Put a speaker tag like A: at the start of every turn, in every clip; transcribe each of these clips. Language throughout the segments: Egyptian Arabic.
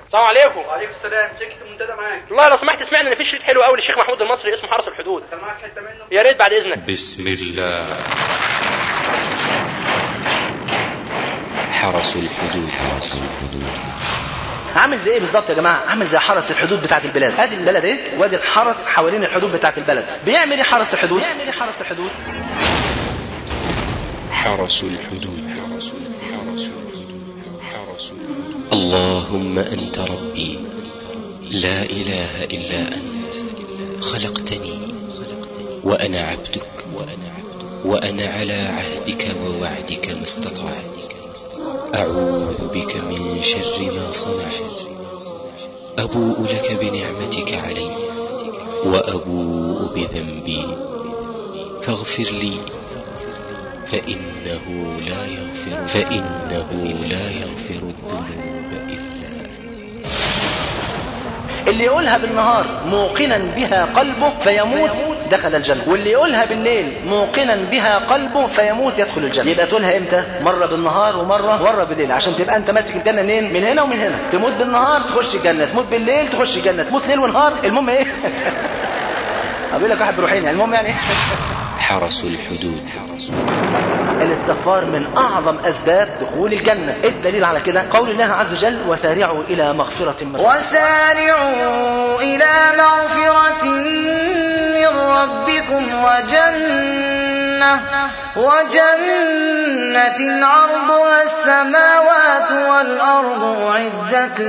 A: السلام عليكم
B: وعليكم السلام شركة المنتدى معاك
A: والله لو سمحت اسمعنا ان في شريط حلو قوي للشيخ محمود المصري اسمه حرس الحدود
B: كان معاك حتة منه
A: يا ريت بعد اذنك
C: بسم الله حرس الحدود حرس الحدود
D: عامل زي ايه بالظبط يا جماعه عامل زي حرس الحدود بتاعت البلاد ادي البلد ايه وادي الحرس حوالين الحدود بتاعت البلد بيعمل ايه حرس الحدود بيعمل ايه حرس الحدود
C: حرس الحدود حرس حرس الحدود حرس الحدود اللهم أنت ربي لا إله إلا أنت خلقتني وأنا عبدك وأنا عبدك وأنا على عهدك ووعدك ما استطعت أعوذ بك من شر ما صنعت أبوء لك بنعمتك علي وأبوء بذنبي فاغفر لي فإنه لا يغفر فإنه لا يغفر الذنوب إلا أنت
D: اللي يقولها بالنهار موقنا بها قلبه فيموت دخل الجنة واللي يقولها بالليل موقنا بها قلبه فيموت يدخل الجنة يبقى تقولها امتى مرة بالنهار ومرة مرة بالليل عشان تبقى انت ماسك الجنة منين من هنا ومن هنا تموت بالنهار تخش الجنة تموت بالليل تخش الجنة تموت ليل ونهار المهم ايه اقول لك واحد بروحين يعني المهم يعني
C: حرس الحدود
D: الاستغفار من اعظم اسباب دخول الجنة إيه الدليل على كده قول الله عز وجل وسارعوا الى مغفرة من
E: وسارعوا إلى مغفرة من ربكم وجنة وجنة عرضها السماوات والأرض أعدت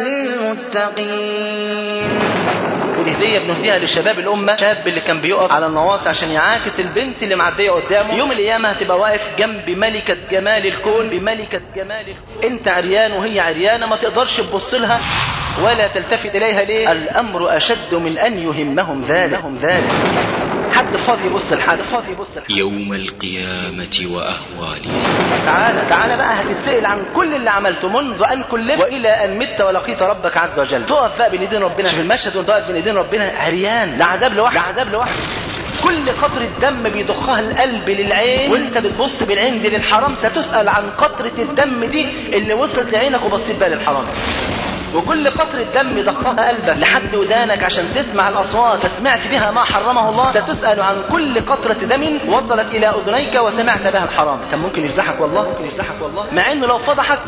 E: للمتقين
D: ودي هديه بنهديها لشباب الامه شاب اللي كان بيقف على النواصي عشان يعاكس البنت اللي معديه قدامه يوم القيامه هتبقى واقف جنب ملكه جمال الكون بملكه جمال الكون انت عريان وهي عريانه ما تقدرش تبص لها ولا تلتفت اليها ليه الامر اشد من ان يهمهم ذلك لهم ذلك حد فاضي يبص لحد فاضي يبص لحد
C: يوم القيامة وأهواله
D: تعالى تعالى بقى هتتسأل عن كل اللي عملته منذ أن كلفت وإلى أن مت ولقيت ربك عز وجل تقف بقى بين ايدين ربنا شوف المشهد وانت واقف بين ايدين ربنا عريان لا عذاب لوحده لا عذاب لوحده كل قطرة دم بيضخها القلب للعين وانت بتبص بالعين دي للحرام ستسأل عن قطرة الدم دي اللي وصلت لعينك وبصيت بها للحرام وكل قطرة دم ضخها قلبك لحد ودانك عشان تسمع الأصوات فسمعت بها ما حرمه الله ستسأل عن كل قطرة دم وصلت إلى أذنيك وسمعت بها الحرام كان ممكن يفضحك والله ممكن يفضحك والله مع إنه لو فضحك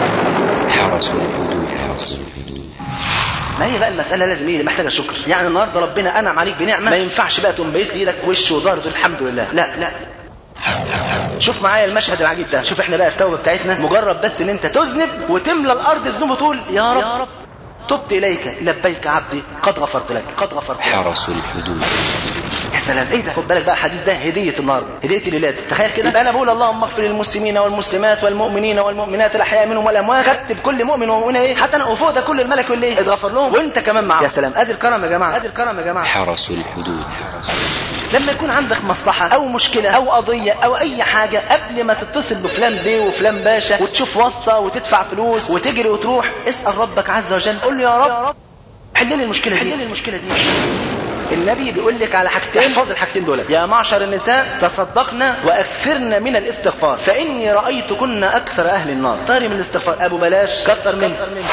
C: حرس الحدود حرس الحدود
D: ما هي بقى المسألة لازم ايه محتاجة شكر يعني النهاردة ربنا أنعم عليك بنعمة ما ينفعش بقى تقوم بايس لي ايدك وش وظهر وتقول الحمد لله لا لا شوف معايا المشهد العجيب ده شوف احنا بقى التوبة بتاعتنا مجرد بس ان انت تذنب وتملى الارض ذنوب وتقول يا رب, يا رب تبت اليك لبيك عبدي قد غفرت لك قد غفرت لك
C: حرس الحدود
D: يا سلام ايه ده خد بالك بقى الحديث ده هديه النهارده هديه الليله دي تخيل كده يبقى انا بقول اللهم اغفر للمسلمين والمسلمات والمؤمنين والمؤمنات الاحياء منهم والاموات خدت بكل مؤمن ومؤمنه ايه حسنه وفوق ده كل الملك يقول ليه اتغفر لهم وانت كمان معاهم يا سلام ادي الكرم يا جماعه ادي الكرم يا جماعه
C: حرس الحدود حرس
D: لما يكون عندك مصلحة أو مشكلة أو قضية أو أي حاجة قبل ما تتصل بفلان بيه وفلان باشا وتشوف واسطة وتدفع فلوس وتجري وتروح اسأل ربك عز وجل قول له يا رب حل لي المشكلة دي حل لي المشكلة دي النبي بيقول لك على حاجتين احفظ الحاجتين دول يا معشر النساء تصدقنا واكثرن من الاستغفار فاني رايتكن اكثر اهل النار طاري من الاستغفار ابو بلاش كتر منه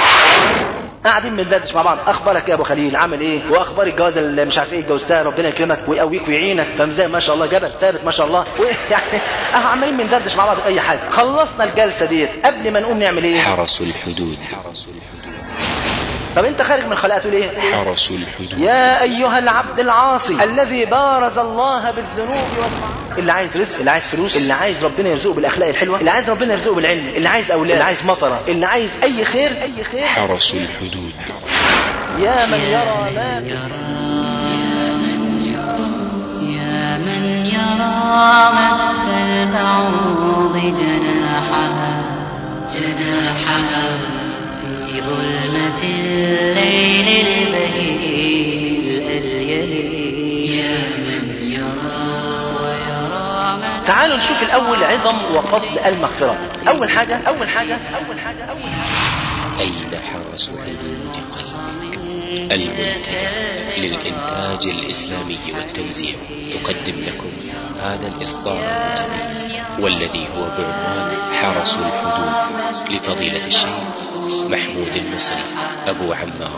D: قاعدين بندردش مع بعض اخبارك يا ابو خليل عامل ايه واخبار الجوازه اللي مش عارف ايه اتجوزتها ربنا يكرمك ويقويك ويعينك فاهم ازاي ما شاء الله جبل ثابت ما شاء الله يعني اهو عمالين بندردش مع بعض في اي حاجه خلصنا الجلسه ديت قبل ما نقوم نعمل ايه
C: حرس الحدود حرس الحدود
D: طب انت خارج من الخلاء تقول ايه
C: حرس الحدود
D: يا ايها العبد العاصي الذي بارز الله بالذنوب والمعاصي اللي عايز رزق اللي عايز فلوس اللي عايز ربنا يرزقه بالاخلاق الحلوه اللي عايز ربنا يرزقه بالعلم اللي عايز اولاد اللي عايز مطره اللي عايز اي خير اي خير
C: حرس الحدود
D: يا من يرى ما في
F: يا من يرى مد البعوض جناحها جناحها في ظلمة الليل البهيج الأليل يا من يرى ويرى من
D: تعالوا نشوف الاول عظم وفضل المغفره اول حاجه اول حاجه اول حاجه اول حاجه
C: أين حرس حدود قلبك المنتدى للإنتاج الإسلامي والتوزيع يقدم لكم هذا الإصدار المتميز والذي هو بعنوان حرس الحدود لفضيلة الشيخ محمود المصري أبو عمار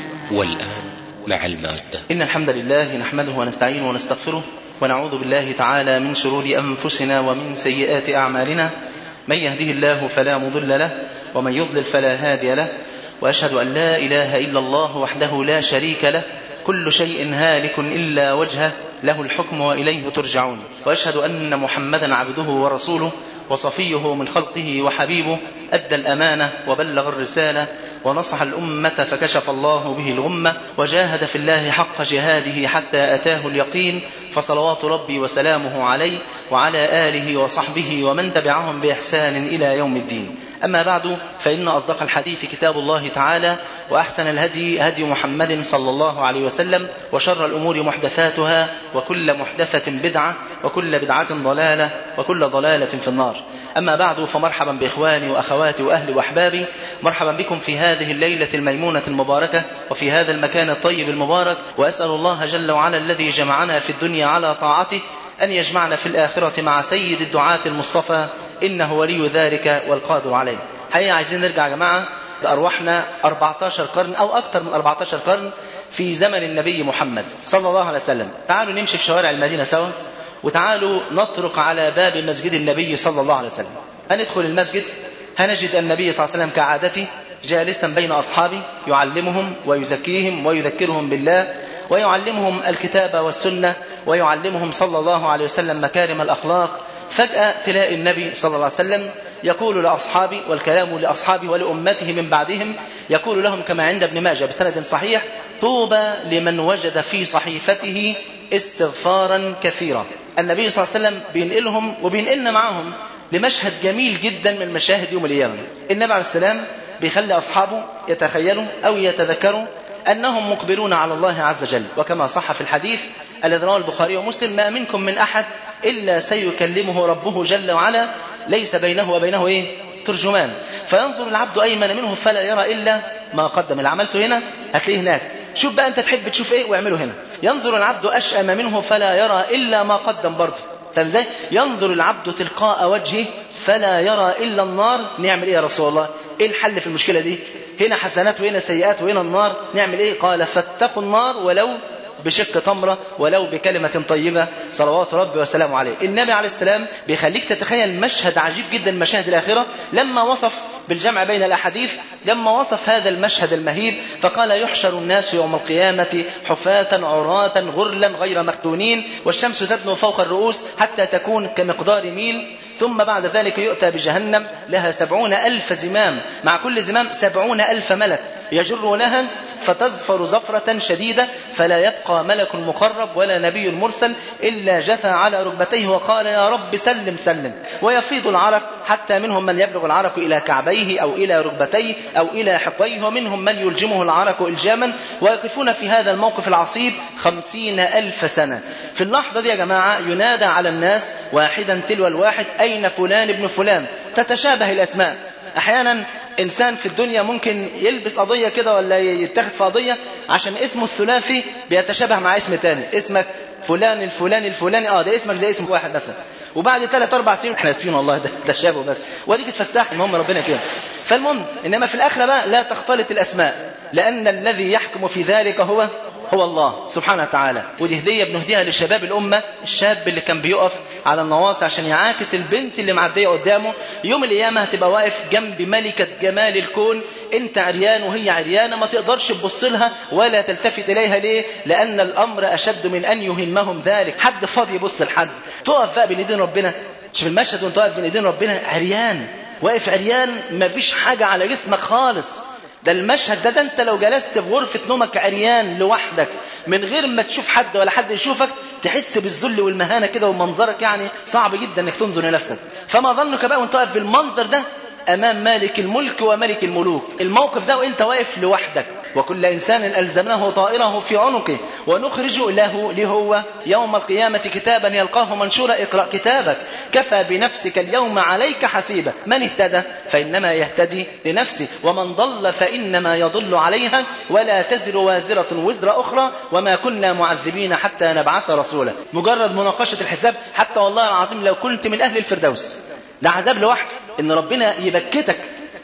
C: والآن مع المادة
D: إن الحمد لله نحمده ونستعينه ونستغفره ونعوذ بالله تعالى من شرور أنفسنا ومن سيئات أعمالنا من يهده الله فلا مضل له ومن يضلل فلا هادي له وأشهد أن لا إله إلا الله وحده لا شريك له كل شيء هالك إلا وجهه له الحكم وإليه ترجعون وأشهد أن محمدا عبده ورسوله وصفيه من خلقه وحبيبه أدى الأمانة وبلغ الرسالة ونصح الأمة فكشف الله به الغمة وجاهد في الله حق جهاده حتى أتاه اليقين فصلوات ربي وسلامه عليه وعلى آله وصحبه ومن تبعهم بإحسان إلى يوم الدين أما بعد فإن أصدق الحديث كتاب الله تعالى وأحسن الهدي هدي محمد صلى الله عليه وسلم وشر الأمور محدثاتها وكل محدثة بدعة وكل بدعة ضلالة وكل ضلالة في النار أما بعد فمرحبا بإخواني وأخواتي وأهلي وأحبابي مرحبا بكم في هذه الليلة الميمونة المباركة وفي هذا المكان الطيب المبارك وأسأل الله جل وعلا الذي جمعنا في الدنيا على طاعته أن يجمعنا في الآخرة مع سيد الدعاة المصطفى إنه ولي ذلك والقادر عليه حقيقة عايزين نرجع يا جماعة بأرواحنا 14 قرن أو أكثر من 14 قرن في زمن النبي محمد صلى الله عليه وسلم تعالوا نمشي في شوارع المدينة سوا وتعالوا نطرق على باب مسجد النبي صلى الله عليه وسلم هندخل المسجد هنجد النبي صلى الله عليه وسلم كعادته جالسا بين أصحابه يعلمهم ويزكيهم ويذكرهم بالله ويعلمهم الكتاب والسنة ويعلمهم صلى الله عليه وسلم مكارم الأخلاق فجأة تلاقي النبي صلى الله عليه وسلم يقول لأصحابه والكلام لأصحابه ولأمته من بعدهم يقول لهم كما عند ابن ماجه بسند صحيح طوبى لمن وجد في صحيفته استغفارا كثيرا النبي صلى الله عليه وسلم بينقلهم وبينقلنا معهم لمشهد جميل جدا من مشاهد يوم القيامة النبي عليه السلام بيخلي أصحابه يتخيلوا أو يتذكروا أنهم مقبلون على الله عز وجل وكما صح في الحديث الذي رواه البخاري ومسلم ما منكم من أحد إلا سيكلمه ربه جل وعلا ليس بينه وبينه إيه ترجمان فينظر العبد أيمن منه فلا يرى إلا ما قدم اللي عملته هنا هتلاقيه هناك شوف بقى أنت تحب تشوف إيه واعمله هنا ينظر العبد أشأم منه فلا يرى إلا ما قدم برضه فاهم ازاي؟ ينظر العبد تلقاء وجهه فلا يرى إلا النار نعمل إيه يا رسول الله إيه الحل في المشكلة دي هنا حسنات وهنا سيئات وهنا النار نعمل إيه قال فاتقوا النار ولو بشق تمرة ولو بكلمة طيبة صلوات ربي وسلامه عليه النبي عليه السلام بيخليك تتخيل مشهد عجيب جدا من مشاهد الآخرة لما وصف بالجمع بين الأحاديث لما وصف هذا المشهد المهيب فقال يحشر الناس يوم القيامة حفاة عراة غرلا غير مختونين والشمس تدنو فوق الرؤوس حتى تكون كمقدار ميل ثم بعد ذلك يؤتى بجهنم لها سبعون ألف زمام مع كل زمام سبعون ألف ملك يجرونها فتزفر زفرة شديدة فلا يبقى ملك مقرب ولا نبي مرسل إلا جثى على ركبتيه وقال يا رب سلم سلم ويفيض العرق حتى منهم من يبلغ العرق إلى كعبيه أو إلى ركبتيه أو إلى حقويه ومنهم من يلجمه العرق إلجاما ويقفون في هذا الموقف العصيب خمسين ألف سنة في اللحظة دي يا جماعة ينادى على الناس واحدا تلو الواحد أين فلان ابن فلان تتشابه الأسماء أحيانا إنسان في الدنيا ممكن يلبس قضية كده ولا يتخذ في قضية عشان اسمه الثلاثي بيتشابه مع اسم تاني اسمك فلان الفلاني الفلاني اه ده اسمك زي اسم واحد مثلا وبعد ثلاث اربع سنين احنا اسفين والله ده تشابه بس واديك اتفسحت المهم ربنا كده فالمهم انما في الاخره بقى لا تختلط الاسماء لان الذي يحكم في ذلك هو هو الله سبحانه وتعالى ودي هديه بنهديها لشباب الامه الشاب اللي كان بيقف على النواصي عشان يعاكس البنت اللي معديه قدامه يوم القيامه هتبقى واقف جنب ملكه جمال الكون انت عريان وهي عريانه ما تقدرش تبص لها ولا تلتفت اليها ليه لان الامر اشد من ان يهمهم ذلك حد فاضي يبص لحد تقف بقى بين ايدين ربنا شوف المشهد وانت واقف بين ايدين ربنا عريان واقف عريان مفيش حاجه على جسمك خالص ده المشهد ده, ده انت لو جلست في غرفة نومك عريان لوحدك من غير ما تشوف حد ولا حد يشوفك تحس بالذل والمهانة كده ومنظرك يعني صعب جدا انك تنظر لنفسك فما ظنك بقى وانت واقف بالمنظر ده امام مالك الملك وملك الملوك الموقف ده وانت واقف لوحدك وكل انسان الزمناه طائره في عنقه ونخرج له لهو يوم القيامه كتابا يلقاه منشورا اقرا كتابك كفى بنفسك اليوم عليك حسيبا من اهتدى فانما يهتدي لنفسه ومن ضل فانما يضل عليها ولا تزر وازره وزر اخرى وما كنا معذبين حتى نبعث رسولا مجرد مناقشه الحساب حتى والله العظيم لو كنت من اهل الفردوس ده عذاب لوحده ان ربنا يبكتك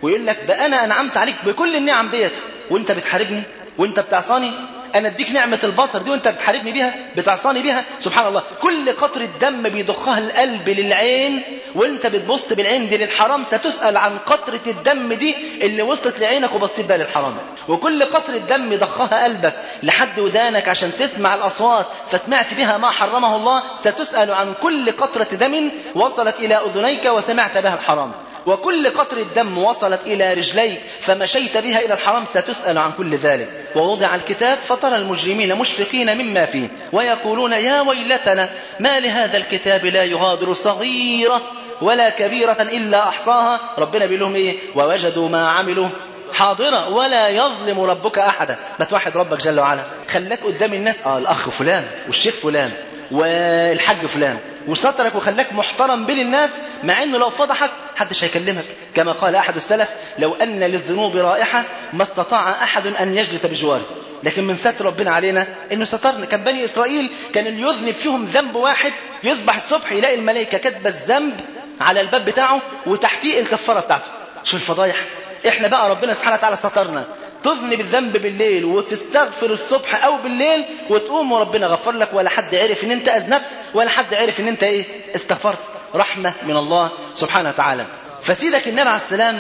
D: ويقول لك بقى انا انعمت عليك بكل النعم ديت وانت بتحاربني وانت بتعصاني انا اديك نعمه البصر دي وانت بتحاربني بيها بتعصاني بيها سبحان الله كل قطره دم بيضخها القلب للعين وانت بتبص بالعين دي للحرام ستسال عن قطره الدم دي اللي وصلت لعينك وبصيت بها للحرام وكل قطره دم ضخها قلبك لحد ودانك عشان تسمع الاصوات فسمعت بها ما حرمه الله ستسال عن كل قطره دم وصلت الى اذنيك وسمعت بها الحرام وكل قطرة دم وصلت إلى رجليك فمشيت بها إلى الحرام ستسأل عن كل ذلك ووضع الكتاب فترى المجرمين مشفقين مما فيه ويقولون يا ويلتنا ما لهذا الكتاب لا يغادر صغيرة ولا كبيرة إلا أحصاها ربنا بيقول لهم إيه ووجدوا ما عملوا حاضرة ولا يظلم ربك أحدا ما توحد ربك جل وعلا خلاك قدام الناس آه الأخ فلان والشيخ فلان والحج فلان وسترك وخلاك محترم بين الناس مع انه لو فضحك محدش هيكلمك كما قال احد السلف لو ان للذنوب رائحه ما استطاع احد ان يجلس بجواره لكن من ستر ربنا علينا انه سترنا كان بني اسرائيل كان اللي يذنب فيهم ذنب واحد يصبح الصبح يلاقي الملائكه كاتبه الذنب على الباب بتاعه وتحتيه الكفاره بتاعته شو الفضايح احنا بقى ربنا سبحانه وتعالى سترنا تذنب الذنب بالليل وتستغفر الصبح او بالليل وتقوم وربنا غفر لك ولا حد عرف ان انت اذنبت ولا حد عرف ان انت ايه استغفرت رحمه من الله سبحانه وتعالى فسيدك النبي عليه السلام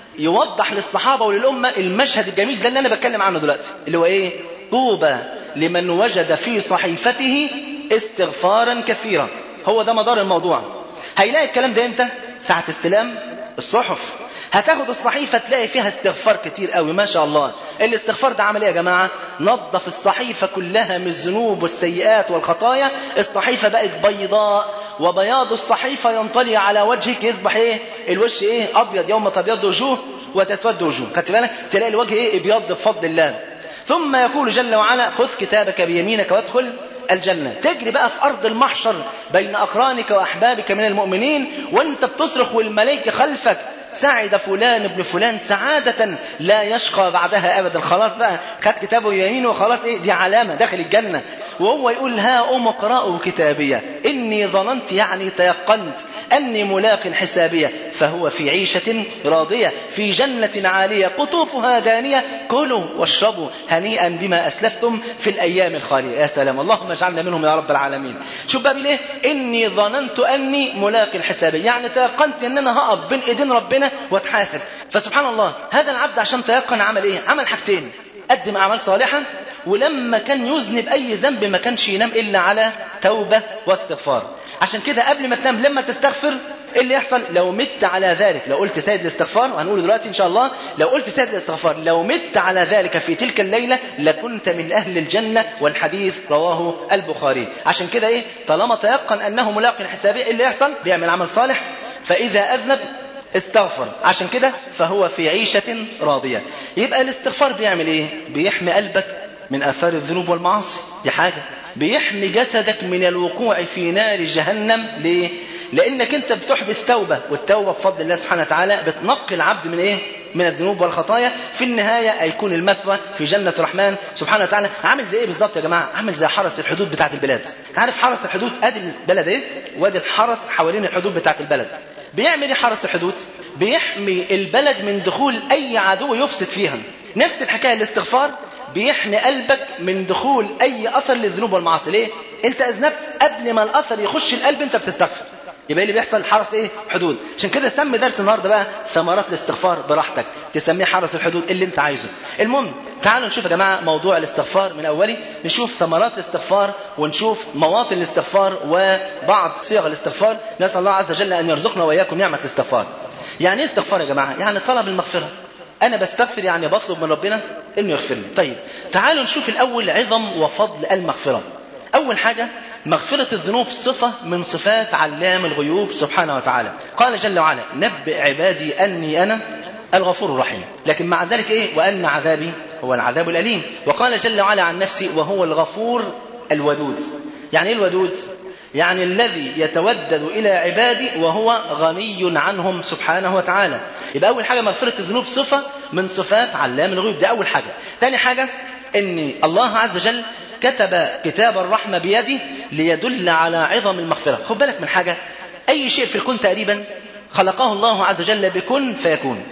D: يوضح للصحابه وللامه المشهد الجميل ده اللي انا بتكلم عنه دلوقتي اللي هو ايه طوبى لمن وجد في صحيفته استغفارا كثيرا هو ده مدار الموضوع هيلاقي الكلام ده امتى ساعه استلام الصحف هتاخد الصحيفة تلاقي فيها استغفار كتير قوي ما شاء الله الاستغفار ده عمل ايه يا جماعة نظف الصحيفة كلها من الذنوب والسيئات والخطايا الصحيفة بقت بيضاء وبياض الصحيفة ينطلي على وجهك يصبح ايه الوش ايه ابيض يوم تبيض وجوه وتسود وجوه خدت بالك تلاقي الوجه ايه ابيض بفضل الله ثم يقول جل وعلا خذ كتابك بيمينك وادخل الجنة تجري بقى في أرض المحشر بين أقرانك وأحبابك من المؤمنين وانت بتصرخ والملائكة خلفك سعد فلان ابن فلان سعادة لا يشقى بعدها أبدا خلاص بقى خد كتابه يمينه وخلاص إيه دي علامة داخل الجنة وهو يقول ها أم اقرأوا كتابية إني ظننت يعني تيقنت أني ملاق حسابية فهو في عيشة راضية في جنة عالية قطوفها دانية كلوا واشربوا هنيئا بما أسلفتم في الأيام الخالية يا سلام اللهم اجعلنا منهم يا رب العالمين شوف بقى ليه إني ظننت أني ملاق حسابية يعني تيقنت أن أنا هقف بين إيدين ربنا واتحاسب فسبحان الله هذا العبد عشان تيقن عمل إيه عمل حاجتين قدم أعمال صالحة ولما كان يذنب أي ذنب ما كانش ينام إلا على توبة واستغفار عشان كده قبل ما تنام لما تستغفر ايه اللي يحصل لو مت على ذلك لو قلت سيد الاستغفار وهنقول دلوقتي ان شاء الله لو قلت سيد الاستغفار لو مت على ذلك في تلك الليله لكنت من اهل الجنه والحديث رواه البخاري عشان كده ايه طالما تيقن انه ملاق حسابي ايه اللي يحصل بيعمل عمل صالح فاذا اذنب استغفر عشان كده فهو في عيشة راضية يبقى الاستغفار بيعمل ايه بيحمي قلبك من اثار الذنوب والمعاصي دي حاجة بيحمي جسدك من الوقوع في نار جهنم ليه لانك انت بتحدث توبة والتوبة بفضل الله سبحانه وتعالى بتنقي العبد من ايه من الذنوب والخطايا في النهاية هيكون المثوى في جنة الرحمن سبحانه وتعالى عامل زي ايه بالظبط يا جماعة عامل زي حرس الحدود بتاعت البلاد عارف حرس الحدود ادي البلد ايه وادي الحرس حوالين الحدود بتاعت البلد بيعمل ايه حرس الحدود بيحمي البلد من دخول اي عدو يفسد فيها نفس الحكايه الاستغفار بيحمي قلبك من دخول اي اثر للذنوب والمعاصي ليه انت اذنبت قبل ما الاثر يخش القلب انت بتستغفر يبقى اللي بيحصل حرس ايه حدود عشان كده سمي درس النهارده بقى ثمرات الاستغفار براحتك تسميه حرس الحدود اللي انت عايزه المهم تعالوا نشوف يا جماعه موضوع الاستغفار من اوله نشوف ثمرات الاستغفار ونشوف مواطن الاستغفار وبعض صيغ الاستغفار نسال الله عز وجل ان يرزقنا واياكم نعمه الاستغفار يعني ايه استغفار يا جماعه يعني طلب المغفره انا بستغفر يعني بطلب من ربنا انه يغفر لي طيب تعالوا نشوف الاول عظم وفضل المغفره اول حاجه مغفرة الذنوب صفة من صفات علام الغيوب سبحانه وتعالى قال جل وعلا نبئ عبادي أني أنا الغفور الرحيم لكن مع ذلك إيه وأن عذابي هو العذاب الأليم وقال جل وعلا عن نفسي وهو الغفور الودود يعني إيه الودود يعني الذي يتودد إلى عبادي وهو غني عنهم سبحانه وتعالى يبقى أول حاجة مغفرة الذنوب صفة من صفات علام الغيوب ده أول حاجة تاني حاجة أن الله عز وجل كتب كتاب الرحمة بيده ليدل على عظم المغفرة خد بالك من حاجة أي شيء في الكون تقريبا خلقه الله عز وجل بكن فيكون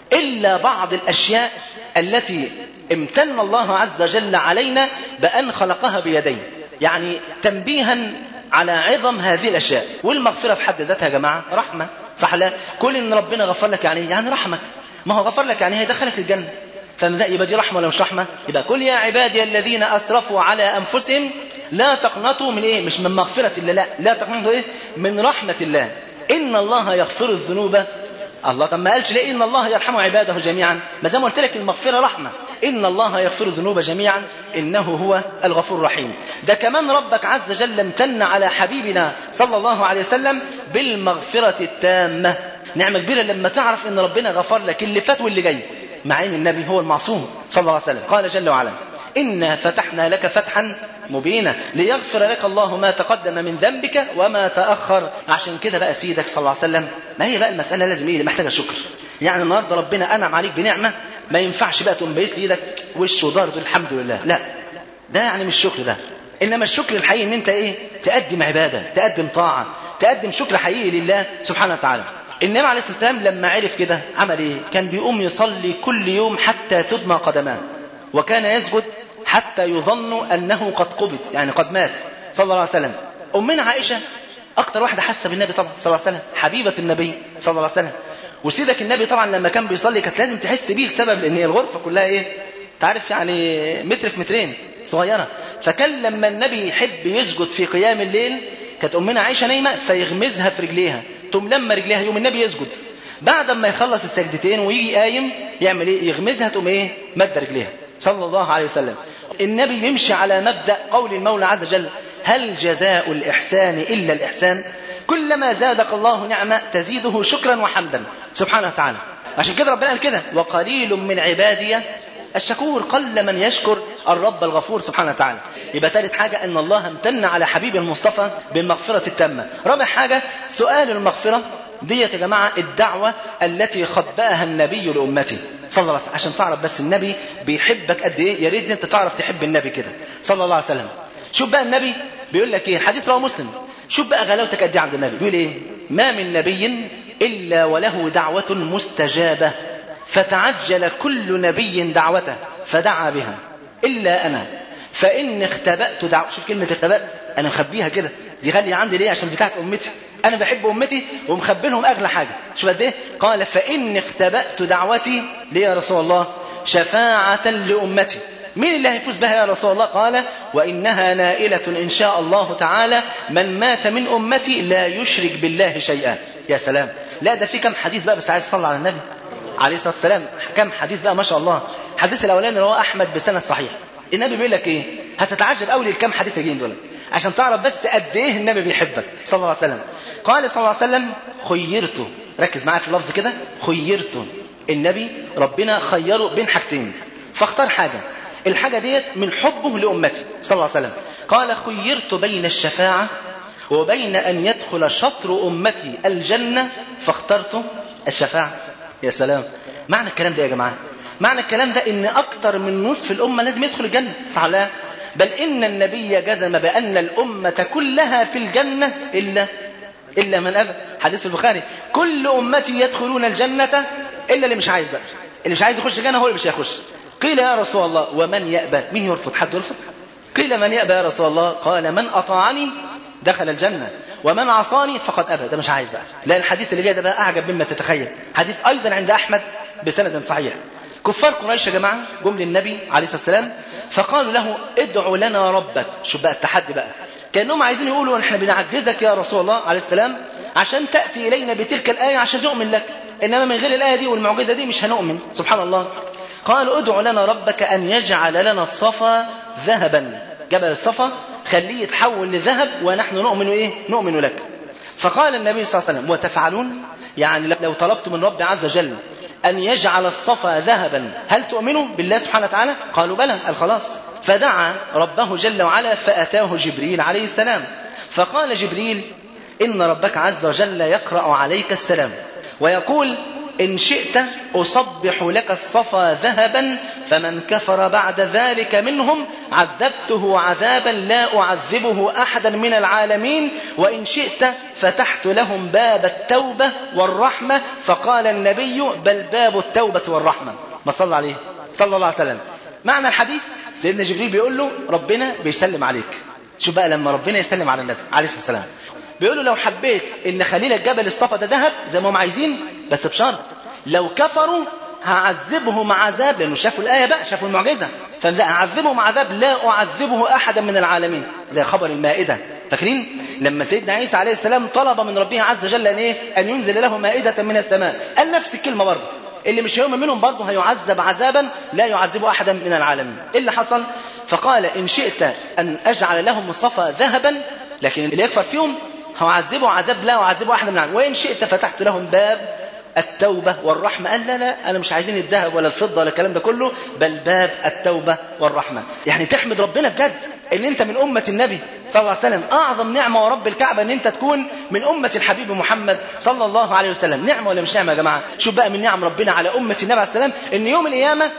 D: إلا بعض الأشياء التي امتن الله عز وجل علينا بأن خلقها بيديه يعني تنبيها على عظم هذه الأشياء والمغفرة في حد ذاتها يا جماعة رحمة صح لا كل إن ربنا غفر لك يعني إيه؟ يعني رحمك ما هو غفر لك يعني هيدخلك الجنة فمزا يبقى دي رحمة ولا مش رحمة يبقى كل يا عبادي الذين أسرفوا على أنفسهم لا تقنطوا من إيه مش من مغفرة الله لا لا تقنطوا إيه من رحمة الله إن الله يغفر الذنوب الله طب ما قالش ليه ان الله يرحم عباده جميعا ما زي ما قلت لك المغفره رحمه ان الله يغفر الذنوب جميعا انه هو الغفور الرحيم ده كمان ربك عز وجل امتن على حبيبنا صلى الله عليه وسلم بالمغفره التامه نعمه كبيره لما تعرف ان ربنا غفر لك اللي فات واللي جاي مع ان النبي هو المعصوم صلى الله عليه وسلم قال جل وعلا إنا فتحنا لك فتحا مبينا ليغفر لك الله ما تقدم من ذنبك وما تأخر عشان كده بقى سيدك صلى الله عليه وسلم ما هي بقى المسألة لازم ايه محتاجة شكر يعني النهاردة ربنا أنعم عليك بنعمة ما ينفعش بقى تقوم بايس ايدك وش ودار تقول الحمد لله لا ده يعني مش شكر ده انما الشكر الحقيقي ان انت ايه تقدم عباده تقدم طاعه تقدم شكر حقيقي لله سبحانه وتعالى النبي عليه الصلاه والسلام لما عرف كده عمل ايه كان بيقوم يصلي كل يوم حتى تدمى قدماه وكان يسجد حتى يظن انه قد قبض يعني قد مات صلى الله عليه وسلم امنا عائشه اكتر واحده حاسه بالنبي طبعا صلى الله عليه وسلم حبيبه النبي صلى الله عليه وسلم وسيدك النبي طبعا لما كان بيصلي كانت لازم تحس بيه السبب لان هي الغرفه كلها ايه تعرف يعني متر في مترين صغيره فكان لما النبي يحب يسجد في قيام الليل كانت امنا عائشه نايمه فيغمزها في رجليها تقوم لما رجليها يوم النبي يسجد بعد ما يخلص السجدتين ويجي قايم يعمل ايه يغمزها تقوم ايه مد رجليها صلى الله عليه وسلم النبي يمشي على مبدا قول المولى عز وجل هل جزاء الاحسان الا الاحسان كلما زادك الله نعمه تزيده شكرا وحمدا سبحانه وتعالى عشان كده ربنا قال كده وقليل من عبادي الشكور قل من يشكر الرب الغفور سبحانه وتعالى يبقى ثالث حاجة أن الله امتن على حبيب المصطفى بالمغفرة التامة رابع حاجة سؤال المغفرة ديت يا جماعة الدعوة التي خبأها النبي لأمته صلى الله عليه وسلم عشان تعرف بس النبي بيحبك قد ايه يا ريت انت تعرف تحب النبي كده صلى الله عليه وسلم شوف بقى النبي بيقول لك ايه حديث رواه مسلم شوف بقى غلاوتك قد ايه عند النبي بيقول ايه ما من نبي الا وله دعوة مستجابة فتعجل كل نبي دعوته فدعا بها إلا أنا فإن اختبأت دعوة شوف كلمة اختبأت أنا مخبيها كده دي غالية عندي ليه عشان بتاعت أمتي أنا بحب أمتي ومخبي لهم أغلى حاجة شوف قد إيه قال فإن اختبأت دعوتي ليه يا رسول الله شفاعة لأمتي مين اللي هيفوز بها يا رسول الله قال وإنها نائلة إن شاء الله تعالى من مات من أمتي لا يشرك بالله شيئا يا سلام لا ده في كم حديث بقى بس عايز تصلي على النبي عليه الصلاه والسلام كم حديث بقى ما شاء الله الحديث الاولاني اللي هو احمد بسند صحيح النبي بيقول لك ايه هتتعجب قوي للكم حديث الجايين دول عشان تعرف بس قد ايه النبي بيحبك صلى الله عليه وسلم قال صلى الله عليه وسلم خيرت ركز معايا في اللفظ كده خيرت النبي ربنا خيره بين حاجتين فاختار حاجه الحاجه ديت من حبه لامتي صلى الله عليه وسلم قال خيرت بين الشفاعه وبين ان يدخل شطر امتي الجنه فاخترت الشفاعه يا سلام معنى الكلام ده يا جماعة معنى الكلام ده ان اكتر من نصف الامة لازم يدخل الجنة صح لا بل ان النبي جزم بان الامة كلها في الجنة الا الا من ابى حديث في البخاري كل امتي يدخلون الجنة الا اللي مش عايز بقى اللي مش عايز يخش الجنة هو اللي مش هيخش قيل يا رسول الله ومن يأبى مين يرفض حد يرفض قيل من يأبى يا رسول الله قال من اطاعني دخل الجنة ومن عصاني فقد أبى ده مش عايز بقى لا الحديث اللي جاي ده بقى أعجب مما تتخيل حديث أيضا عند أحمد بسند صحيح كفار قريش يا جماعة جم للنبي عليه الصلاة والسلام فقالوا له ادعوا لنا ربك شوف بقى التحدي بقى كأنهم عايزين يقولوا احنا بنعجزك يا رسول الله عليه السلام عشان تأتي إلينا بتلك الآية عشان نؤمن لك إنما من غير الآية دي والمعجزة دي مش هنؤمن سبحان الله قالوا ادعوا لنا ربك أن يجعل لنا الصفا ذهبا جبل الصفا خليه يتحول لذهب ونحن نؤمن ايه نؤمن لك فقال النبي صلى الله عليه وسلم وتفعلون يعني لو طلبت من رب عز وجل أن يجعل الصفا ذهبا هل تؤمنوا بالله سبحانه وتعالى قالوا بلى قال خلاص فدعا ربه جل وعلا فأتاه جبريل عليه السلام فقال جبريل إن ربك عز وجل يقرأ عليك السلام ويقول إن شئت أصبح لك الصفا ذهبا فمن كفر بعد ذلك منهم عذبته عذابا لا أعذبه أحدا من العالمين وإن شئت فتحت لهم باب التوبة والرحمة فقال النبي بل باب التوبة والرحمة ما صلى عليه صلى الله عليه وسلم معنى الحديث سيدنا جبريل بيقول له ربنا بيسلم عليك شوف بقى لما ربنا يسلم على النبي عليه الصلاة والسلام بيقول له لو حبيت ان خليلك جبل الصفا ده ذهب زي ما هم عايزين بس بشرط لو كفروا هعذبهم عذاب لانه شافوا الايه بقى شافوا المعجزه فمزق هعذبهم عذاب لا اعذبه احدا من العالمين زي خبر المائده فاكرين لما سيدنا عيسى عليه السلام طلب من ربه عز وجل ان ايه ان ينزل له مائده من السماء قال نفس الكلمه برضه اللي مش هيؤمن منهم برضه هيعذب عذابا لا يعذب احدا من العالمين ايه اللي حصل فقال ان شئت ان اجعل لهم الصفا ذهبا لكن اللي يكفر فيهم هعذبه عذاب لا أعذبه أحد من العالمين وإن شئت فتحت لهم باب التوبة والرحمة قال لا لا أنا مش عايزين الذهب ولا الفضة ولا الكلام ده كله بل باب التوبة والرحمة يعني تحمد ربنا بجد ان انت من أمة النبي صلى الله عليه وسلم أعظم نعمة ورب الكعبة ان انت تكون من أمة الحبيب محمد صلى الله عليه وسلم نعمة ولا مش نعمة يا جماعة شوف بقى من نعم ربنا على أمة النبي عليه السلام ان يوم القيامة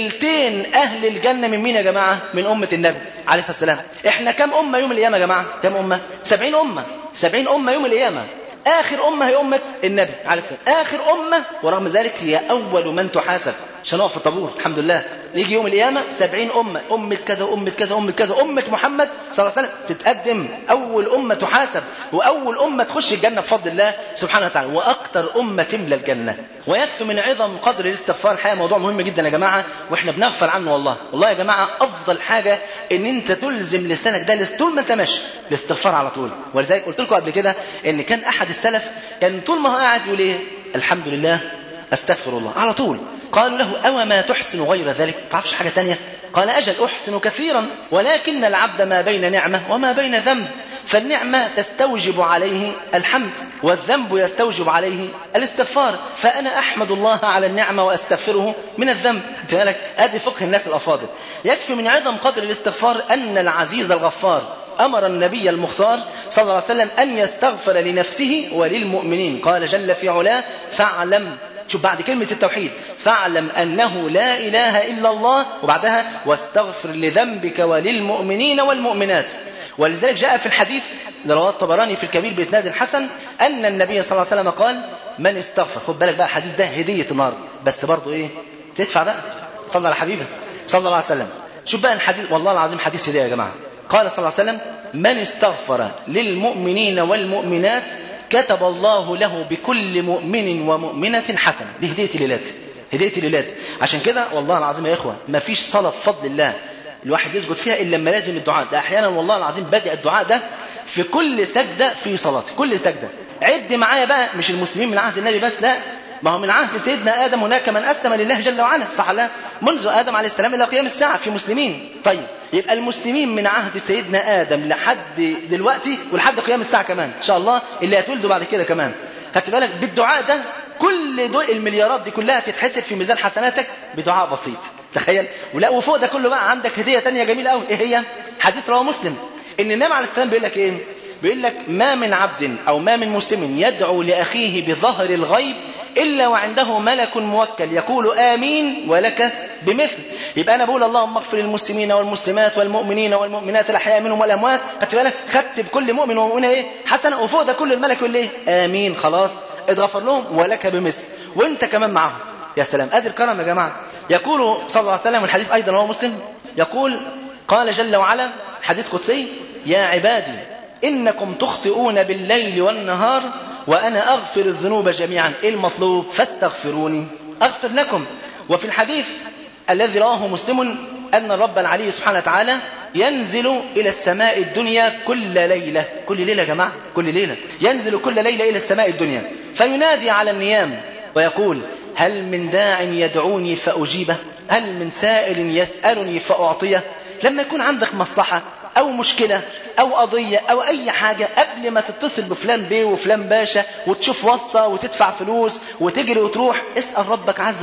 D: تلتين أهل الجنة من مين يا جماعة من أمة النبي عليه الصلاة والسلام احنا كم أمة يوم القيامة يا جماعة كم أمة سبعين أمة سبعين أمة يوم القيامة آخر أمة هي أمة النبي عليه السلام آخر أمة ورغم ذلك هي أول من تحاسب عشان نقف في الطابور الحمد لله يجي يوم القيامة سبعين أمة أمة كذا أمة كذا أمة كذا أمة محمد صلى الله عليه وسلم تتقدم أول أمة تحاسب وأول أمة تخش الجنة بفضل الله سبحانه وتعالى وأكثر أمة تملى الجنة ويكفي من عظم قدر الاستغفار الحقيقة موضوع مهم جدا يا جماعة وإحنا بنغفل عنه والله والله يا جماعة أفضل حاجة إن أنت تلزم لسانك ده طول ما أنت ماشي الاستغفار على طول ولذلك قلت لكم قبل كده إن كان أحد السلف كان طول ما هو قاعد يقول إيه الحمد لله استغفر الله على طول قالوا له أو ما تحسن غير ذلك تعرفش حاجة تانية قال أجل أحسن كثيرا ولكن العبد ما بين نعمة وما بين ذنب فالنعمة تستوجب عليه الحمد والذنب يستوجب عليه الاستغفار فأنا أحمد الله على النعمة وأستغفره من الذنب بالك أدي فقه الناس الأفاضل يكفي من عظم قدر الاستغفار أن العزيز الغفار أمر النبي المختار صلى الله عليه وسلم أن يستغفر لنفسه وللمؤمنين قال جل في علاه فاعلم شوف بعد كلمة التوحيد فاعلم أنه لا إله إلا الله وبعدها واستغفر لذنبك وللمؤمنين والمؤمنات ولذلك جاء في الحديث رواه الطبراني في الكبير بإسناد حسن أن النبي صلى الله عليه وسلم قال من استغفر خد بالك بقى الحديث ده هدية النهارده بس برضه إيه تدفع بقى صلى على حبيبك صلى الله عليه وسلم شوف بقى الحديث والله العظيم حديث هدية يا جماعة قال صلى الله عليه وسلم من استغفر للمؤمنين والمؤمنات كتب الله له بكل مؤمن ومؤمنة حسنة دي هدية ليلات هدية ليلات عشان كده والله العظيم يا إخوة ما فيش صلاة بفضل الله الواحد يسجد فيها إلا لما لازم الدعاء ده أحيانا والله العظيم بدأ الدعاء ده في كل سجدة في صلاة كل سجدة عد معايا بقى مش المسلمين من عهد النبي بس لا ما هو من عهد سيدنا آدم هناك من أسلم لله جل وعلا صح لا منذ آدم عليه السلام إلى قيام الساعة في مسلمين طيب يبقى المسلمين من عهد سيدنا آدم لحد دلوقتي ولحد قيام الساعة كمان إن شاء الله اللي هتولدوا بعد كده كمان خدت بالك بالدعاء ده كل دول المليارات دي كلها تتحسب في ميزان حسناتك بدعاء بسيط تخيل ولا وفوق ده كله بقى عندك هدية تانية جميلة قوي ايه هي حديث رواه مسلم ان النبي عليه السلام بيقول لك ايه بيقول لك ما من عبد او ما من مسلم يدعو لاخيه بظهر الغيب الا وعنده ملك موكل يقول امين ولك بمثل يبقى انا بقول اللهم اغفر للمسلمين والمسلمات والمؤمنين والمؤمنات الاحياء منهم والاموات خدت بالك خدت بكل مؤمن ومؤمنه ايه حسنه وفوق ده كل الملك يقول ايه امين خلاص اتغفر لهم ولك بمثل وانت كمان معاهم يا سلام ادي الكرم يا جماعه يقول صلى الله عليه وسلم الحديث ايضا رواه مسلم يقول قال جل وعلا حديث قدسي يا عبادي إنكم تخطئون بالليل والنهار وأنا أغفر الذنوب جميعا إيه المطلوب فاستغفروني أغفر لكم وفي الحديث الذي رواه مسلم أن الرب العلي سبحانه وتعالى ينزل إلى السماء الدنيا كل ليلة كل ليلة يا جماعة كل ليلة ينزل كل ليلة إلى السماء الدنيا فينادي على النيام ويقول هل من داع يدعوني فأجيبه هل من سائل يسألني فأعطيه لما يكون عندك مصلحة أو مشكلة أو قضية أو أي حاجة قبل ما تتصل بفلان بيه وفلان باشا وتشوف واسطة وتدفع فلوس وتجري وتروح اسأل ربك عز وجل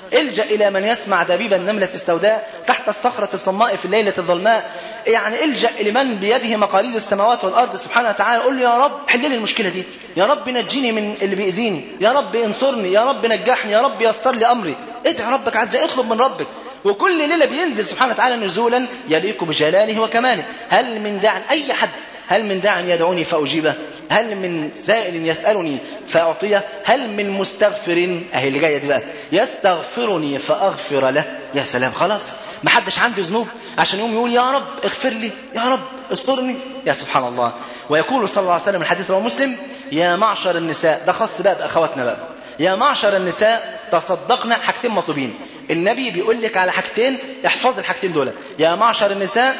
D: الجأ إلى من يسمع دبيب النملة السوداء تحت الصخرة الصماء في الليلة الظلماء يعني الجأ لمن بيده مقاليد السماوات والأرض سبحانه وتعالى قل له يا رب حل لي المشكلة دي يا رب نجيني من اللي بيأذيني يا رب انصرني يا رب نجحني يا رب يسر لي أمري ادعي ربك عز وجل اطلب من ربك وكل ليلة بينزل سبحانه وتعالى نزولا يليق بجلاله وكماله هل من داع أي حد هل من داع يدعوني فأجيبه هل من سائل يسألني فأعطيه هل من مستغفر أهي اللي جاية دي بقى يستغفرني فأغفر له يا سلام خلاص ما حدش عنده ذنوب عشان يقوم يقول يا رب اغفر لي يا رب استرني يا سبحان الله ويقول صلى الله عليه وسلم الحديث رواه مسلم يا معشر النساء ده خاص بقى بأخواتنا بقى يا معشر النساء تصدقنا حاجتين مطلوبين النبي بيقول لك على حاجتين احفظ الحاجتين دول يا معشر النساء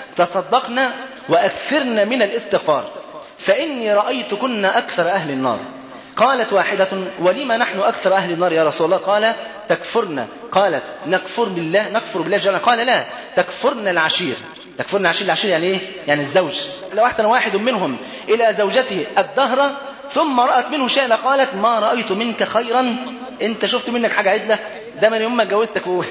D: تصدقنا وأكثرن من الاستغفار فإني رأيتكن أكثر أهل النار قالت واحدة ولما نحن أكثر أهل النار يا رسول الله قال تكفرن قالت نكفر بالله نكفر بالله جل قال لا تكفرن العشير تكفرن العشير العشير يعني إيه يعني الزوج لو أحسن واحد منهم إلى زوجته الدهر ثم رأت منه شيئا قالت ما رأيت منك خيرا انت شفت منك حاجة عدلة ده من يوم ما اتجوزتك و...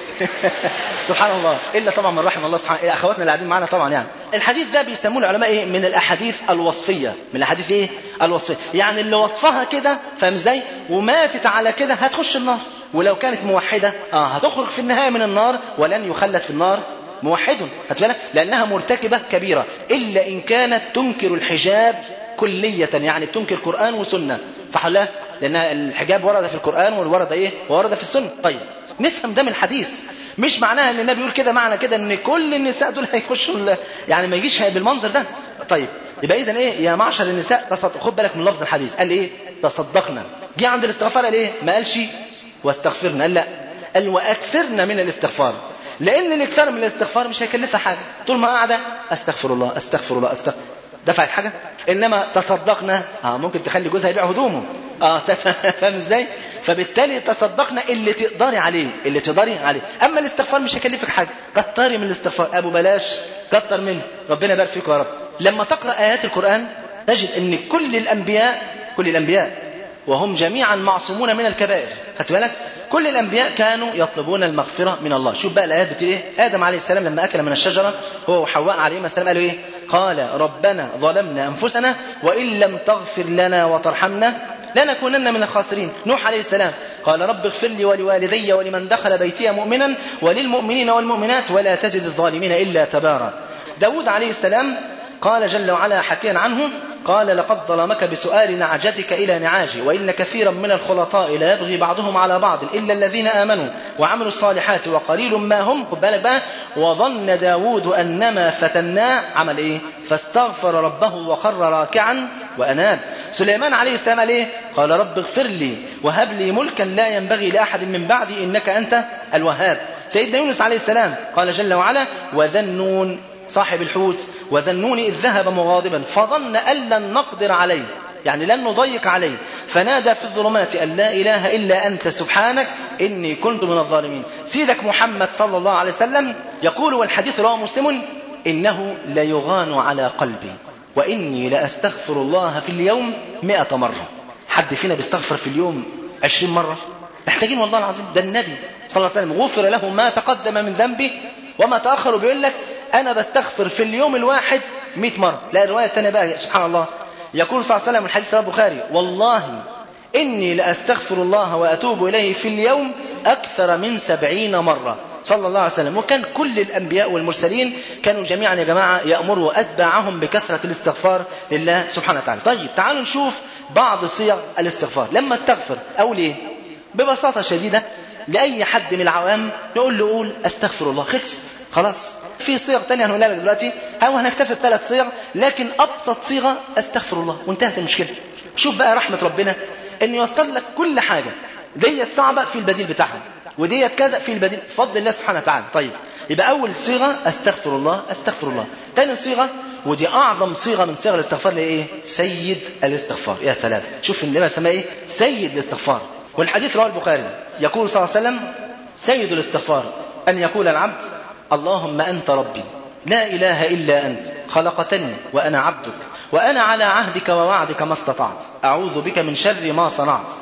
D: سبحان الله الا طبعا من رحم الله سبحانه اخواتنا اللي قاعدين معانا طبعا يعني الحديث ده بيسموه العلماء ايه من الاحاديث الوصفيه من الاحاديث ايه الوصفيه يعني اللي وصفها كده فاهم ازاي وماتت على كده هتخش النار ولو كانت موحده اه هتخرج في النهايه من النار ولن يخلد في النار موحد بالك لانها مرتكبه كبيره الا ان كانت تنكر الحجاب كلية يعني بتنكر قرآن وسنة صح ولا لا؟ لأن الحجاب ورد في القرآن وورد إيه؟ ورد في السنة طيب نفهم ده من الحديث مش معناها ان النبي يقول كده معنى كده ان كل النساء دول هيخشوا ال- يعني ما يجيش بالمنظر ده طيب يبقى اذا ايه يا معشر النساء تصدق خد بالك من لفظ الحديث قال ايه تصدقنا جه عند الاستغفار قال ايه ما قالش واستغفرنا قال لا قال واكثرنا من الاستغفار لان الاكثار من الاستغفار مش هيكلفها حاجه طول ما قاعده استغفر الله استغفر الله استغفر دفعت حاجه انما تصدقنا اه ممكن تخلي جوزها يبيع هدومه اه فاهم ازاي فبالتالي تصدقنا اللي تقدري عليه اللي تقدري عليه اما الاستغفار مش هيكلفك حاجه كتري من الاستغفار ابو بلاش كتر منه ربنا يبارك فيك يا رب لما تقرا ايات القران تجد ان كل الانبياء كل الانبياء وهم جميعا معصومون من الكبائر خدت بالك كل الانبياء كانوا يطلبون المغفره من الله شوف بقى الايات بتقول ايه ادم عليه السلام لما اكل من الشجره هو وحواء عليهما السلام قالوا ايه قال ربنا ظلمنا انفسنا وان لم تغفر لنا وترحمنا لنكونن من الخاسرين نوح عليه السلام قال رب اغفر لي ولوالدي ولمن دخل بيتي مؤمنا وللمؤمنين والمؤمنات ولا تزد الظالمين الا تبارا داود عليه السلام قال جل وعلا حكيا عنه قال لقد ظلمك بسؤال نعجتك إلى نعاجي وإن كثيرا من الخلطاء لا يبغي بعضهم على بعض إلا الذين آمنوا وعملوا الصالحات وقليل ما هم خد بالك بقى وظن داود أنما فتناه عمل إيه فاستغفر ربه وخر راكعا وأناب سليمان عليه السلام قال إيه قال رب اغفر لي وهب لي ملكا لا ينبغي لأحد من بعدي إنك أنت الوهاب سيدنا يونس عليه السلام قال جل وعلا وذا النون صاحب الحوت وذا النون إذ ذهب مغاضبا فظن أن لن نقدر عليه يعني لن نضيق عليه فنادى في الظلمات أن لا إله إلا أنت سبحانك إني كنت من الظالمين سيدك محمد صلى الله عليه وسلم يقول والحديث رواه مسلم إنه ليغان على قلبي وإني لأستغفر الله في اليوم مئة مرة حد فينا بيستغفر في اليوم عشرين مرة محتاجين والله العظيم ده النبي صلى الله عليه وسلم غفر له ما تقدم من ذنبه وما تأخر بيقول لك أنا بستغفر في اليوم الواحد 100 مرة لا الرواية الثانية بقى سبحان الله يقول صلى الله عليه وسلم الحديث رواه البخاري والله إني لأستغفر الله وأتوب إليه في اليوم أكثر من سبعين مرة صلى الله عليه وسلم وكان كل الأنبياء والمرسلين كانوا جميعا يا جماعة يأمروا أتباعهم بكثرة الاستغفار لله سبحانه وتعالى طيب تعالوا نشوف بعض صيغ الاستغفار لما استغفر أقول إيه ببساطة شديدة لأي حد من العوام نقول له قول أستغفر الله خلصت خلاص في صيغ تانية هنقولها لك دلوقتي هو هنكتفي بثلاث صيغ لكن أبسط صيغة أستغفر الله وانتهت المشكلة شوف بقى رحمة ربنا إن يوصل لك كل حاجة ديت صعبة في البديل بتاعها وديت كذا في البديل بفضل الله سبحانه وتعالى طيب يبقى أول صيغة أستغفر الله أستغفر الله تاني صيغة ودي أعظم صيغة من صيغ الاستغفار اللي هي إيه سيد الاستغفار يا سلام شوف النبي سماه إيه سيد الاستغفار والحديث رواه البخاري يقول صلى الله عليه وسلم سيد الاستغفار أن يقول العبد اللهم أنت ربي لا إله إلا أنت خلقتني وأنا عبدك وأنا على عهدك ووعدك ما استطعت أعوذ بك من شر ما صنعت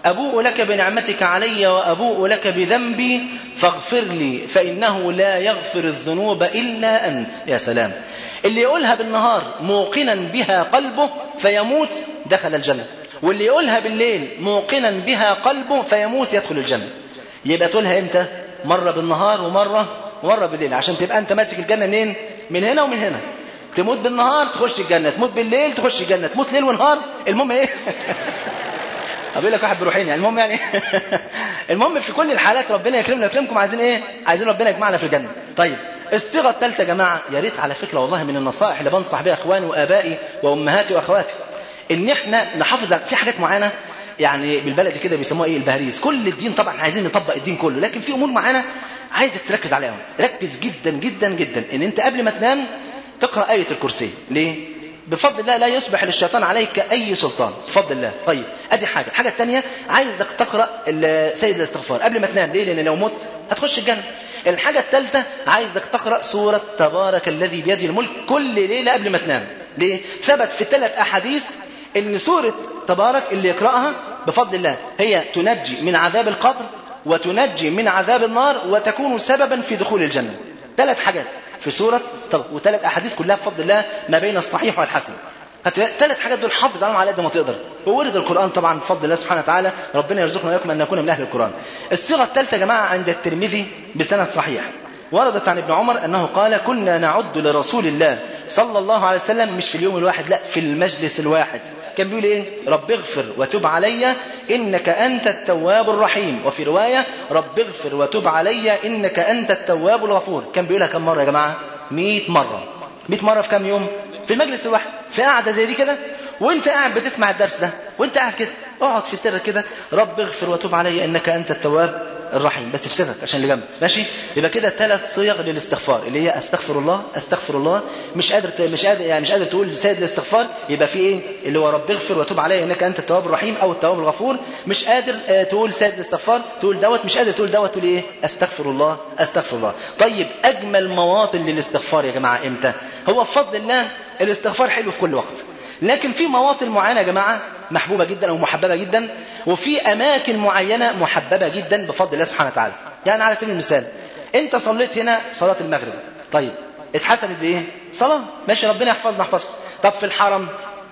D: أبوء لك بنعمتك علي وأبوء لك بذنبي فاغفر لي فإنه لا يغفر الذنوب إلا أنت يا سلام اللي يقولها بالنهار موقنا بها قلبه فيموت دخل الجنة واللي يقولها بالليل موقنا بها قلبه فيموت يدخل الجنة يبقى تقولها امتى مرة بالنهار ومرة مرة بالليل عشان تبقى انت ماسك الجنة منين من هنا ومن هنا تموت بالنهار تخش الجنة تموت بالليل تخش الجنة تموت ليل ونهار المهم ايه اقول لك واحد بروحين يعني المهم يعني المهم في كل الحالات ربنا يكرمنا ويكرمكم عايزين ايه عايزين ربنا يجمعنا في الجنه طيب الصيغه الثالثه يا جماعه يا ريت على فكره والله من النصائح اللي بنصح بها اخواني وابائي وامهاتي واخواتي ان احنا نحافظ على في حاجات معينه يعني بالبلدي كده بيسموها ايه البهاريز كل الدين طبعا عايزين نطبق الدين كله لكن في امور معينه عايزك تركز عليها ركز جدا جدا جدا ان انت قبل ما تنام تقرا ايه الكرسي ليه بفضل الله لا يصبح للشيطان عليك اي سلطان بفضل الله طيب ادي حاجه الحاجه الثانيه عايزك تقرا ال- سيد الاستغفار قبل ما تنام ليه لان لو مت هتخش الجنه الحاجه الثالثه عايزك تقرا سوره تبارك الذي بيده الملك كل ليله قبل ما تنام ليه ثبت في ثلاث احاديث ان سوره تبارك اللي يقراها بفضل الله هي تنجي من عذاب القبر وتنجي من عذاب النار وتكون سببا في دخول الجنه ثلاث حاجات في سورة طب وثلاث أحاديث كلها بفضل الله ما بين الصحيح والحسن ثلاث حاجات دول حافظ عليهم على قد ما تقدر وورد القرآن طبعا بفضل الله سبحانه وتعالى ربنا يرزقنا وإياكم أن نكون من أهل القرآن الصيغة الثالثة يا جماعة عند الترمذي بسند صحيح وردت عن ابن عمر أنه قال كنا نعد لرسول الله صلى الله عليه وسلم مش في اليوم الواحد لا في المجلس الواحد كان بيقول ايه رب اغفر وتب علي انك انت التواب الرحيم وفي روايه رب اغفر وتب علي انك انت التواب الغفور كان بيقولها كم مره يا جماعه 100 مره 100 مره في كام يوم في المجلس الواحد في قعده زي دي كده وانت قاعد بتسمع الدرس ده وانت قاعد كده اقعد في سرك كده رب اغفر وتب علي انك انت التواب الرحيم بس في سرك عشان اللي جنبك ماشي يبقى كده ثلاث صيغ للاستغفار اللي هي استغفر الله استغفر الله مش قادر ت- مش قادر يعني مش قادر تقول سيد الاستغفار يبقى في ايه اللي هو رب اغفر وتب علي انك انت التواب الرحيم او التواب الغفور مش قادر آه، تقول سيد الاستغفار تقول دوت مش قادر تقول دوت تقول ايه استغفر الله استغفر الله طيب اجمل مواطن للاستغفار يا جماعه امتى هو بفضل الله الاستغفار حلو في كل وقت لكن في مواطن معينه يا جماعه محبوبه جدا او محببه جدا وفي اماكن معينه محببه جدا بفضل الله سبحانه وتعالى يعني على سبيل المثال انت صليت هنا صلاه المغرب طيب اتحسبت بايه صلاه ماشي ربنا يحفظنا يحفظكم طب في الحرم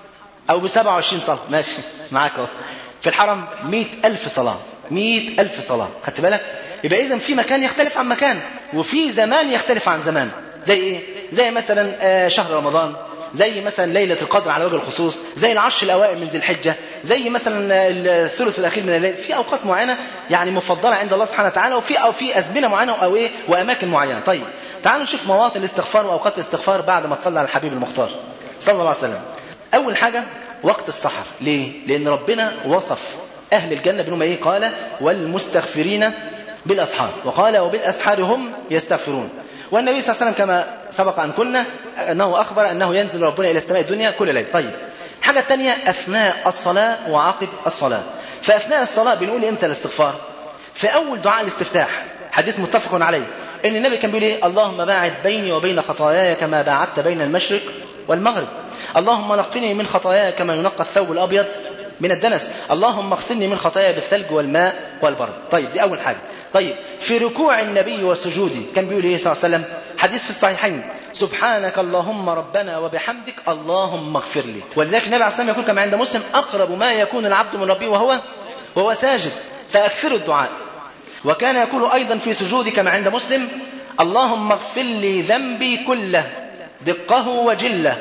D: او ب 27 صلاه ماشي معاك اهو في الحرم 100000 صلاه 100000 صلاه خدت بالك يبقى اذا في مكان يختلف عن مكان وفي زمان يختلف عن زمان زي ايه زي مثلا آه، شهر رمضان زي مثلا ليلة القدر على وجه الخصوص زي العشر الأوائل من ذي الحجة زي مثلا الثلث الأخير من الليل في أوقات معينة يعني مفضلة عند الله سبحانه وتعالى وفي أو في أزمنة معينة أو إيه وأماكن معينة طيب تعالوا نشوف مواطن الاستغفار وأوقات الاستغفار بعد ما تصلي على الحبيب المختار صلى الله عليه وسلم أول حاجة وقت السحر ليه؟ لأن ربنا وصف أهل الجنة بأنهم إيه قال والمستغفرين بالأسحار وقال وبالأسحار هم يستغفرون والنبي صلى الله عليه وسلم كما سبق أن قلنا أنه أخبر أنه ينزل ربنا إلى السماء الدنيا كل ليلة طيب الحاجة الثانية أثناء الصلاة وعقب الصلاة فأثناء الصلاة بنقول إمتى الاستغفار في أول دعاء الاستفتاح حديث متفق عليه إن النبي كان بيقول إيه اللهم باعد بيني وبين خطاياي كما باعدت بين المشرق والمغرب اللهم نقني من خطاياي كما ينقى الثوب الأبيض من الدنس اللهم اغسلني من خطاياي بالثلج والماء والبرد طيب دي أول حاجة طيب في ركوع النبي وسجوده كان بيقول ايه صلى الله عليه وسلم حديث في الصحيحين سبحانك اللهم ربنا وبحمدك اللهم اغفر لي ولذلك النبي عليه الصلاه والسلام يقول كما عند مسلم اقرب ما يكون العبد من ربه وهو وهو ساجد فاكثروا الدعاء وكان يقول ايضا في سجوده كما عند مسلم اللهم اغفر لي ذنبي كله دقه وجله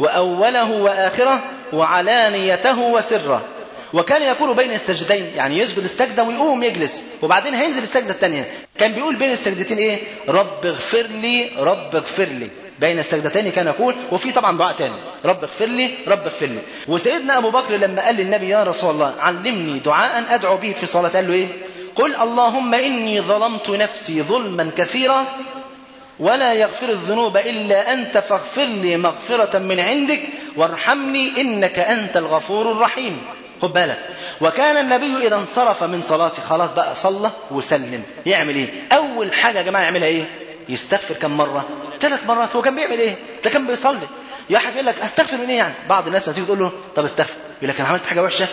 D: واوله واخره وعلانيته وسره وكان يقول بين السجدين يعني يسجد السجدة ويقوم يجلس وبعدين هينزل السجدة الثانية كان بيقول بين السجدتين ايه رب اغفر لي رب اغفر لي بين السجدتين كان يقول وفي طبعا دعاء تاني رب اغفر لي رب اغفر لي وسيدنا ابو بكر لما قال للنبي يا رسول الله علمني دعاء ادعو به في صلاة قال له ايه قل اللهم اني ظلمت نفسي ظلما كثيرا ولا يغفر الذنوب إلا أنت فاغفر لي مغفرة من عندك وارحمني إنك أنت الغفور الرحيم خد بالك وكان النبي إذا انصرف من صلاته خلاص بقى صلى وسلم يعمل إيه أول حاجة يا جماعة يعملها إيه يستغفر كم مرة ثلاث مرات هو كان بيعمل إيه ده كان بيصلي يا حاجة يقول لك استغفر من إيه يعني بعض الناس هتيجي تقول له طب استغفر يقول لك أنا عملت حاجة وحشة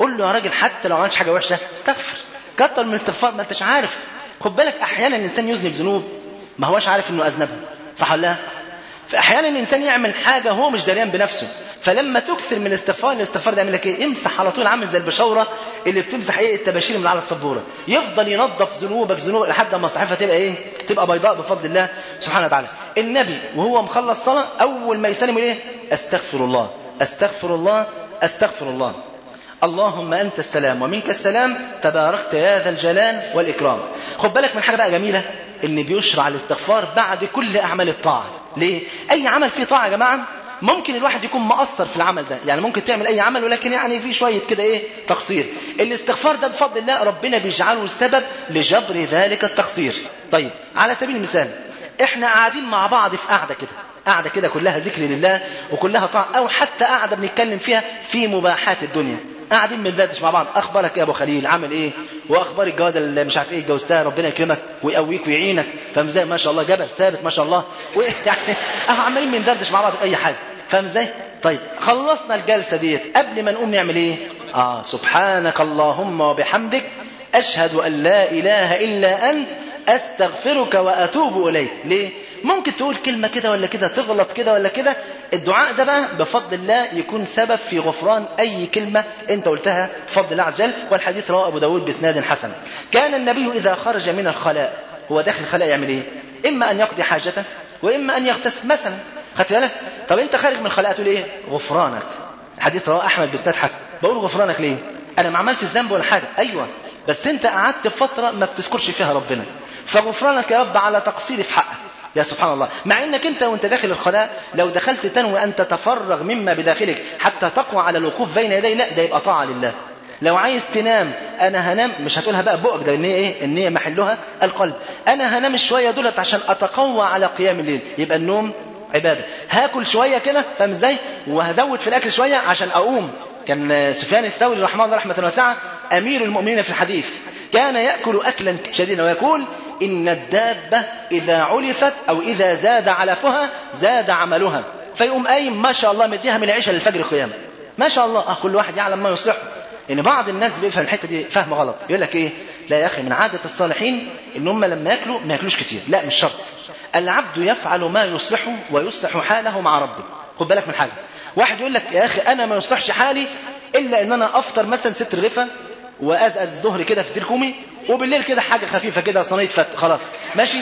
D: قول له يا راجل حتى لو ما عملتش حاجه وحشه استغفر كتر من الاستغفار ما انتش عارف خد بالك احيانا الانسان يذنب ذنوب ما هوش عارف انه اذنبها صح ولا لا فاحيانا الانسان يعمل حاجه هو مش دريان بنفسه فلما تكثر من الاستغفار الاستغفار ده يعمل لك ايه امسح على طول عامل زي البشوره اللي بتمسح ايه التباشير من على السبوره يفضل ينظف ذنوبك ذنوب لحد ما صحيفه تبقى ايه تبقى بيضاء بفضل الله سبحانه وتعالى النبي وهو مخلص صلاه اول ما يسلم ايه استغفر الله استغفر الله استغفر الله اللهم انت السلام ومنك السلام تباركت يا ذا الجلال والاكرام خد بالك من حاجه بقى جميله ان بيشرع الاستغفار بعد كل اعمال الطاعه ليه اي عمل فيه طاعه يا جماعه ممكن الواحد يكون مقصر في العمل ده يعني ممكن تعمل اي عمل ولكن يعني في شويه كده ايه تقصير الاستغفار ده بفضل الله ربنا بيجعله سبب لجبر ذلك التقصير طيب على سبيل المثال احنا قاعدين مع بعض في قعده كده قعده كده كلها ذكر لله وكلها طاعه او حتى قعده بنتكلم فيها في مباحات الدنيا قاعدين بندردش مع بعض اخبارك يا ابو خليل عامل ايه واخبار الجواز اللي مش عارف ايه اتجوزتها ربنا يكرمك ويقويك ويعينك فاهم ازاي ما شاء الله جبل ثابت ما شاء الله يعني اهو عمالين بندردش مع بعض في اي حاجه فاهم ازاي طيب خلصنا الجلسه ديت قبل ما نقوم نعمل ايه اه سبحانك اللهم وبحمدك اشهد ان لا اله الا انت استغفرك واتوب اليك ليه ممكن تقول كلمه كده ولا كده تغلط كده ولا كده الدعاء ده بقى بفضل الله يكون سبب في غفران اي كلمه انت قلتها بفضل الله عز وجل والحديث رواه ابو داود باسناد حسن كان النبي اذا خرج من الخلاء هو داخل الخلاء يعمل ايه اما ان يقضي حاجته واما ان يغتسل مثلا خدت بالك طب انت خارج من الخلاء تقول ايه غفرانك الحديث رواه احمد باسناد حسن بقول غفرانك ليه انا ما عملتش ذنب ولا حاجه ايوه بس انت قعدت فتره ما بتذكرش فيها ربنا فغفرانك يا رب على تقصيري في حقك يا سبحان الله مع انك انت وانت داخل الخلاء لو دخلت تنوي ان تتفرغ مما بداخلك حتى تقوى على الوقوف بين يدي لا ده يبقى طاعه لله لو عايز تنام انا هنام مش هتقولها بقى بقك ده ان هي ايه ان هي محلها القلب انا هنام شويه دولت عشان اتقوى على قيام الليل يبقى النوم عباده هاكل شويه كده فاهم ازاي وهزود في الاكل شويه عشان اقوم كان سفيان الثوري رحمه الله رحمه واسعه امير المؤمنين في الحديث كان ياكل اكلا شديدا ويقول ان الدابه اذا علفت او اذا زاد علفها زاد عملها فيقوم قايم ما شاء الله مديها من العشاء للفجر قيام ما شاء الله اه كل واحد يعلم ما يصلحه ان بعض الناس بيفهم الحته دي فهم غلط يقول لك ايه لا يا اخي من عاده الصالحين ان هم لما ياكلوا ما ياكلوش كتير لا مش شرط العبد يفعل ما يصلحه ويصلح حاله مع ربه خد بالك من حاجه واحد يقول لك يا اخي انا ما يصلحش حالي الا ان انا افطر مثلا ست رغيفه وازقز ظهري كده في تركومي وبالليل كده حاجه خفيفه كده صينيه فت خلاص ماشي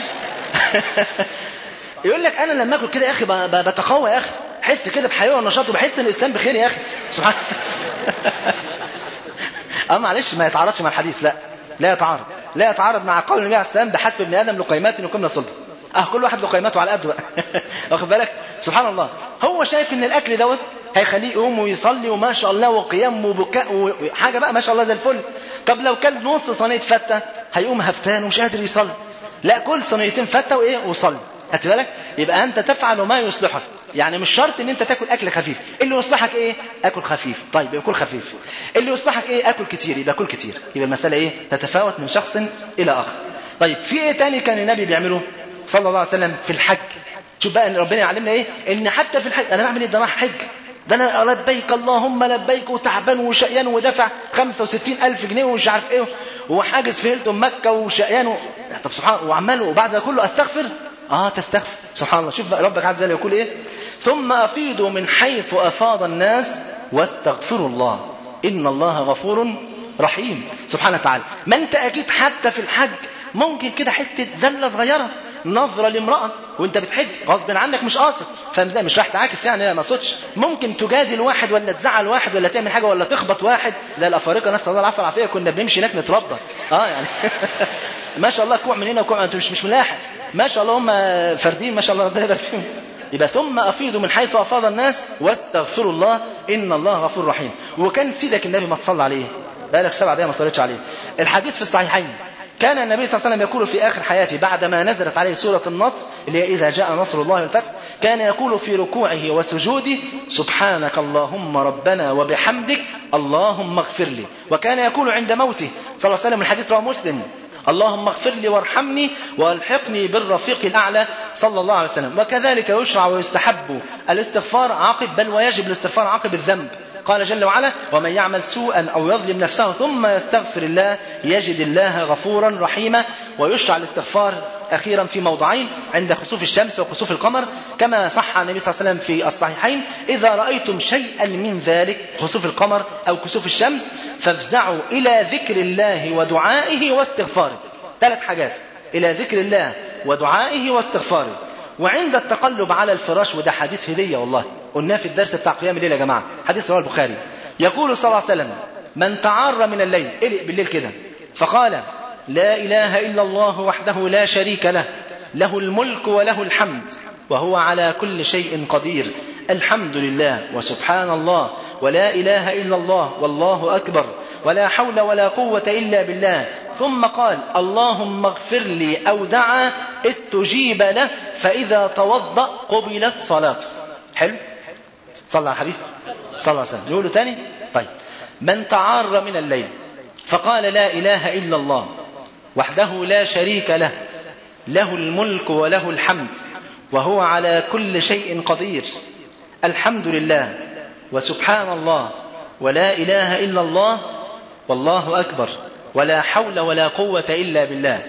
D: يقول لك انا لما اكل كده يا اخي ب- ب- بتقوى يا اخي احس كده بحيويه ونشاط وبحس ان الاسلام بخير يا اخي سبحان اه معلش ما يتعارضش مع الحديث لا لا يتعارض لا يتعارض مع قول النبي عليه السلام بحسب ابن ادم لقيمات يقمن صلبه اه كل واحد لقيماته على قده بقى واخد بالك سبحان الله هو شايف ان الاكل دوت هيخليه يقوم ويصلي وما شاء الله وقيام وبكاء وحاجه بقى ما شاء الله زي الفل طب لو كان نص صينيه فته هيقوم هفتان ومش قادر يصلي لا كل صينيتين فته وايه وصلي خدت بالك يبقى انت تفعل ما يصلحك يعني مش شرط ان انت تاكل اكل خفيف اللي يصلحك ايه اكل خفيف طيب يبقى كل خفيف اللي يصلحك ايه اكل كتير يبقى كل كتير يبقى المساله ايه تتفاوت من شخص الى اخر طيب في ايه تاني كان النبي بيعمله صلى الله عليه وسلم في الحج شوف بقى ان ربنا يعلمنا ايه ان حتى في الحج انا بعمل ايه ده انا رايح حج ده انا لبيك اللهم لبيك وتعبان وشقيان ودافع 65 الف جنيه ومش عارف ايه وحاجز في هيلتون مكه وشقيان و... طب سبحان الله وعمال وبعد ده كله استغفر اه تستغفر سبحان الله شوف بقى ربك عز وجل يقول ايه ثم افيضوا من حيث افاض الناس واستغفروا الله ان الله غفور رحيم سبحانه وتعالى ما انت اكيد حتى في الحج ممكن كده حته زله صغيره نظره لامراه وانت بتحج غصب عنك مش قاصد فاهم ازاي مش راح تعاكس يعني لا ما اقصدش ممكن تجادل واحد ولا تزعل واحد ولا تعمل حاجه ولا تخبط واحد زي الافارقه نسال الله العافيه والعافيه كنا بنمشي هناك نتربى اه يعني ما شاء الله كوع من هنا وكوع انت مش مش ملاحق ما شاء الله هم فردين ما شاء الله ربنا يبارك فيهم يبقى ثم افيضوا من حيث افاض الناس واستغفروا الله ان الله غفور رحيم وكان سيدك النبي ما تصلى عليه بقالك سبع دقايق ما صليتش عليه الحديث في الصحيحين كان النبي صلى الله عليه وسلم يقول في آخر حياته بعدما نزلت عليه سورة النصر اللي هي إذا جاء نصر الله والفتح كان يقول في ركوعه وسجوده سبحانك اللهم ربنا وبحمدك اللهم اغفر لي وكان يقول عند موته صلى الله عليه وسلم الحديث رواه مسلم اللهم اغفر لي وارحمني والحقني بالرفيق الاعلى صلى الله عليه وسلم وكذلك يشرع ويستحب الاستغفار عقب بل ويجب الاستغفار عقب الذنب قال جل وعلا ومن يعمل سوءا أو يظلم نفسه ثم يستغفر الله يجد الله غفورا رحيما ويشرع الاستغفار أخيرا في موضعين عند خسوف الشمس وخسوف القمر كما صح عن النبي صلى الله عليه وسلم في الصحيحين إذا رأيتم شيئا من ذلك خسوف القمر أو كسوف الشمس فافزعوا إلى ذكر الله ودعائه واستغفاره ثلاث حاجات إلى ذكر الله ودعائه واستغفاره وعند التقلب على الفراش وده حديث هدية والله قلناه في الدرس بتاع قيام الليل يا جماعة حديث رواه البخاري يقول صلى الله عليه وسلم من تعار من الليل قلق بالليل كده فقال لا إله إلا الله وحده لا شريك له له الملك وله الحمد وهو على كل شيء قدير الحمد لله وسبحان الله ولا إله إلا الله والله أكبر ولا حول ولا قوة إلا بالله ثم قال اللهم اغفر لي أو دعا استجيب له فإذا توضأ قبلت صلاته حلو صلى على الحبيب صلى الله عليه وسلم يقولوا تاني طيب من تعار من الليل فقال لا إله إلا الله وحده لا شريك له له الملك وله الحمد وهو على كل شيء قدير الحمد لله وسبحان الله ولا إله إلا الله والله أكبر ولا حول ولا قوة إلا بالله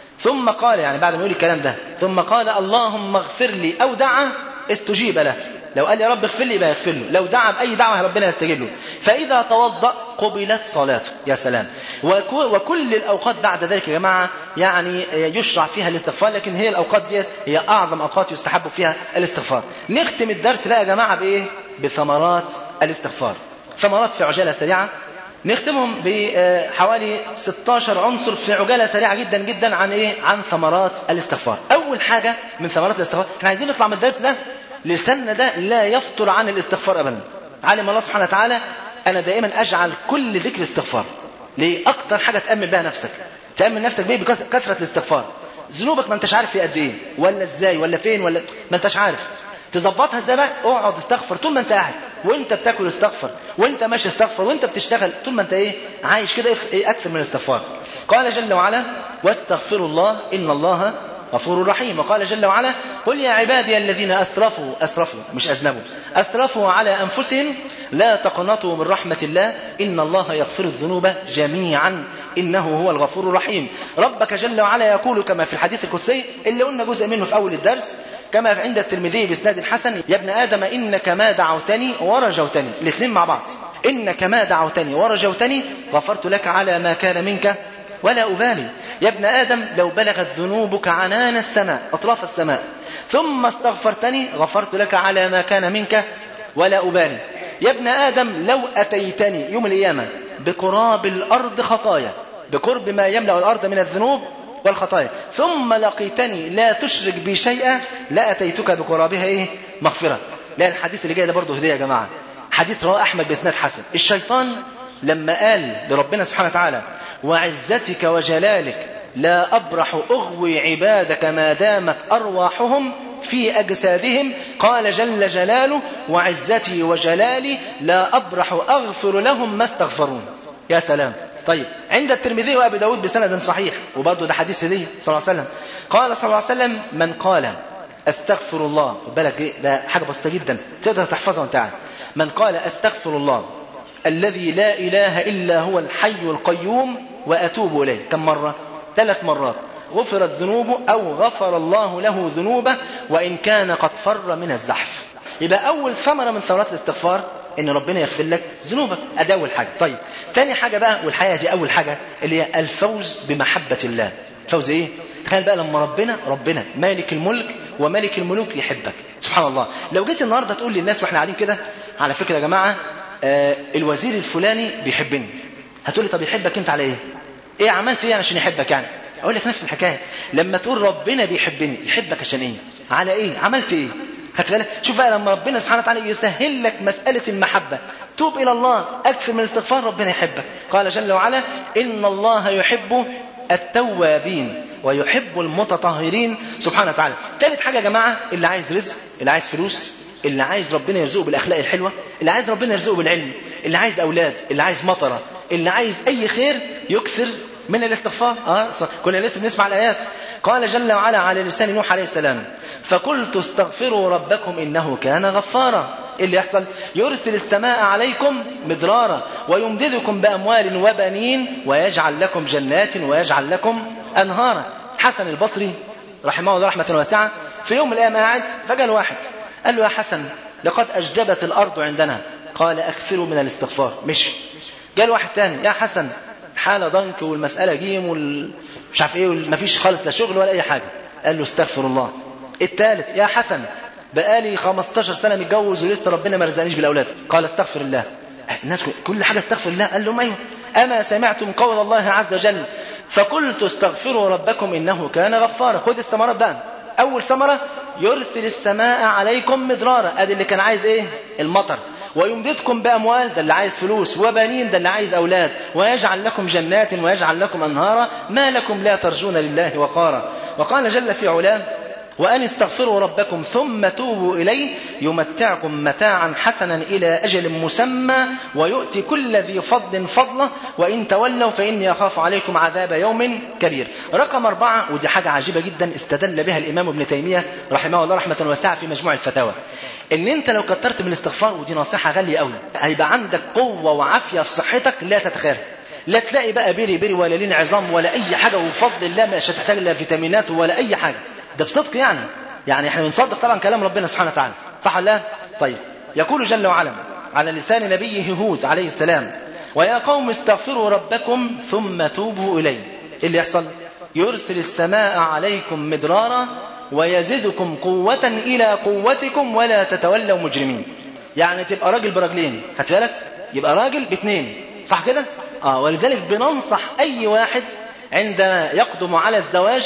D: ثم قال يعني بعد ما يقول الكلام ده ثم قال اللهم اغفر لي أو دعا استجيب له لو قال يا رب اغفر لي يبقى يغفر له لو دعا بأي دعوة ربنا يستجيب له فإذا توضأ قبلت صلاته يا سلام وك- وكل الأوقات بعد ذلك يا جماعة يعني يشرع فيها الاستغفار لكن هي الأوقات دي هي أعظم أوقات يستحب فيها الاستغفار نختم الدرس بقى يا جماعة بإيه بثمرات الاستغفار ثمرات في عجالة سريعة نختمهم بحوالي 16 عنصر في عجاله سريعه جدا جدا عن ايه؟ عن ثمرات الاستغفار. اول حاجه من ثمرات الاستغفار، احنا عايزين نطلع من الدرس ده لساننا ده لا يفطر عن الاستغفار ابدا. علم الله سبحانه وتعالى انا دائما اجعل كل ذكر استغفار. ليه؟ اكتر حاجه تامن بها نفسك. تامن نفسك بيه بكثره الاستغفار. ذنوبك ما انتش عارف هي قد ايه ولا ازاي ولا فين ولا ما انتش عارف تظبطها ازاي بقى اقعد استغفر طول ما انت قاعد وانت بتاكل استغفر وانت ماشي استغفر وانت بتشتغل طول ما انت ايه عايش كده ايه اكثر من الاستغفار قال جل وعلا واستغفروا الله ان الله غفور رحيم وقال جل وعلا قل يا عبادي الذين اسرفوا اسرفوا مش اذنبوا اسرفوا على انفسهم لا تقنطوا من رحمه الله ان الله يغفر الذنوب جميعا انه هو الغفور الرحيم ربك جل وعلا يقول كما في الحديث القدسي اللي قلنا جزء منه في اول الدرس كما عند الترمذي باسناد حسن يا ابن ادم انك ما دعوتني ورجوتني الاثنين مع بعض انك ما دعوتني ورجوتني غفرت لك على ما كان منك ولا أبالي يا ابن آدم لو بلغت ذنوبك عنان السماء أطراف السماء ثم استغفرتني غفرت لك على ما كان منك ولا أبالي يا ابن آدم لو أتيتني يوم القيامة بقراب الأرض خطايا بقرب ما يملأ الأرض من الذنوب والخطايا ثم لقيتني لا تشرك بي شيئا لأتيتك بقرابها إيه مغفرة لا الحديث اللي جاي ده برضه هدية يا جماعة حديث رواه أحمد بإسناد حسن الشيطان لما قال لربنا سبحانه وتعالى وعزتك وجلالك لا أبرح أغوي عبادك ما دامت أرواحهم في أجسادهم قال جل جلاله وعزتي وجلالي لا أبرح أغفر لهم ما استغفرون يا سلام طيب عند الترمذي وابي داود بسند صحيح وبرضه ده حديث هديه صلى الله عليه وسلم قال صلى الله عليه وسلم من قال استغفر الله خد بالك إيه؟ ده حاجه بسيطه جدا تقدر تحفظها وانت قاعد من قال استغفر الله الذي لا اله الا هو الحي القيوم واتوب اليه كم مره ثلاث مرات غفرت ذنوبه او غفر الله له ذنوبه وان كان قد فر من الزحف يبقى اول ثمره من ثمرات الاستغفار ان ربنا يغفر لك ذنوبك ادي اول حاجه طيب تاني حاجه بقى والحقيقه دي اول حاجه اللي هي الفوز بمحبه الله فوز ايه تخيل بقى لما ربنا ربنا مالك الملك وملك الملوك يحبك سبحان الله لو جيت النهارده تقول للناس واحنا قاعدين كده على فكره يا جماعه آه الوزير الفلاني بيحبني هتقول لي طب يحبك انت على ايه ايه عملت ايه عشان يحبك يعني اقول لك نفس الحكايه لما تقول ربنا بيحبني يحبك عشان ايه على ايه عملت ايه خدت بالك شوف بقى لما ربنا سبحانه وتعالى يسهل لك مساله المحبه توب الى الله اكثر من الاستغفار ربنا يحبك قال جل وعلا ان الله يحب التوابين ويحب المتطهرين سبحانه وتعالى ثالث حاجه يا جماعه اللي عايز رزق اللي عايز فلوس اللي عايز ربنا يرزقه بالاخلاق الحلوه اللي عايز ربنا يرزقه بالعلم اللي عايز اولاد اللي عايز مطره اللي عايز اي خير يكثر من الاستغفار اه صح. كنا لسه بنسمع الايات قال جل وعلا على لسان نوح عليه السلام فقلت استغفروا ربكم انه كان غفارا ايه اللي يحصل يرسل السماء عليكم مدرارا ويمددكم باموال وبنين ويجعل لكم جنات ويجعل لكم انهارا حسن البصري رحمه الله رحمه واسعه في يوم من الايام قاعد فجاء له واحد قال له يا حسن لقد اجدبت الارض عندنا قال اكثروا من الاستغفار مشي جاء له واحد تاني يا حسن حاله ضنك والمساله جيم وال... مش عارف ايه مفيش خالص لا شغل ولا اي حاجه قال له استغفر الله الثالث يا حسن بقالي 15 سنه متجوز ولسه ربنا ما رزقنيش بالاولاد قال استغفر الله الناس كل- كل حاجه استغفر الله قال لهم ايوه اما سمعتم قول الله عز وجل فقلت استغفروا ربكم انه كان غفارا خد الثمرات بقى اول ثمره يرسل السماء عليكم مدرارا ادي اللي كان عايز ايه المطر ويمددكم باموال ده اللي عايز فلوس وبنين ده اللي عايز اولاد ويجعل لكم جنات ويجعل لكم انهارا ما لكم لا ترجون لله وقارا وقال جل في علاه وأن استغفروا ربكم ثم توبوا إليه يمتعكم متاعا حسنا إلى أجل مسمى ويؤتي كل ذي فضل فضله وإن تولوا فإني أخاف عليكم عذاب يوم كبير رقم أربعة ودي حاجة عجيبة جدا استدل بها الإمام ابن تيمية رحمه الله رحمة واسعة في مجموع الفتاوى ان انت لو كترت من الاستغفار ودي نصيحة غالية قوي هيبقى عندك قوة وعافية في صحتك لا تتخيل لا تلاقي بقى بيري بيري ولا لين عظام ولا اي حاجة وبفضل الله مش هتحتاج لا فيتامينات ولا اي حاجة ده بصدق يعني يعني احنا بنصدق طبعا كلام ربنا سبحانه وتعالى صح ولا لا طيب يقول جل وعلا على لسان نبيه هود عليه السلام ويا قوم استغفروا ربكم ثم توبوا اليه ايه اللي يحصل يرسل السماء عليكم مدرارا ويزدكم قوة إلى قوتكم ولا تتولوا مجرمين يعني تبقى راجل برجلين خدت بالك يبقى راجل باثنين صح كده اه ولذلك بننصح اي واحد عندما يقدم على الزواج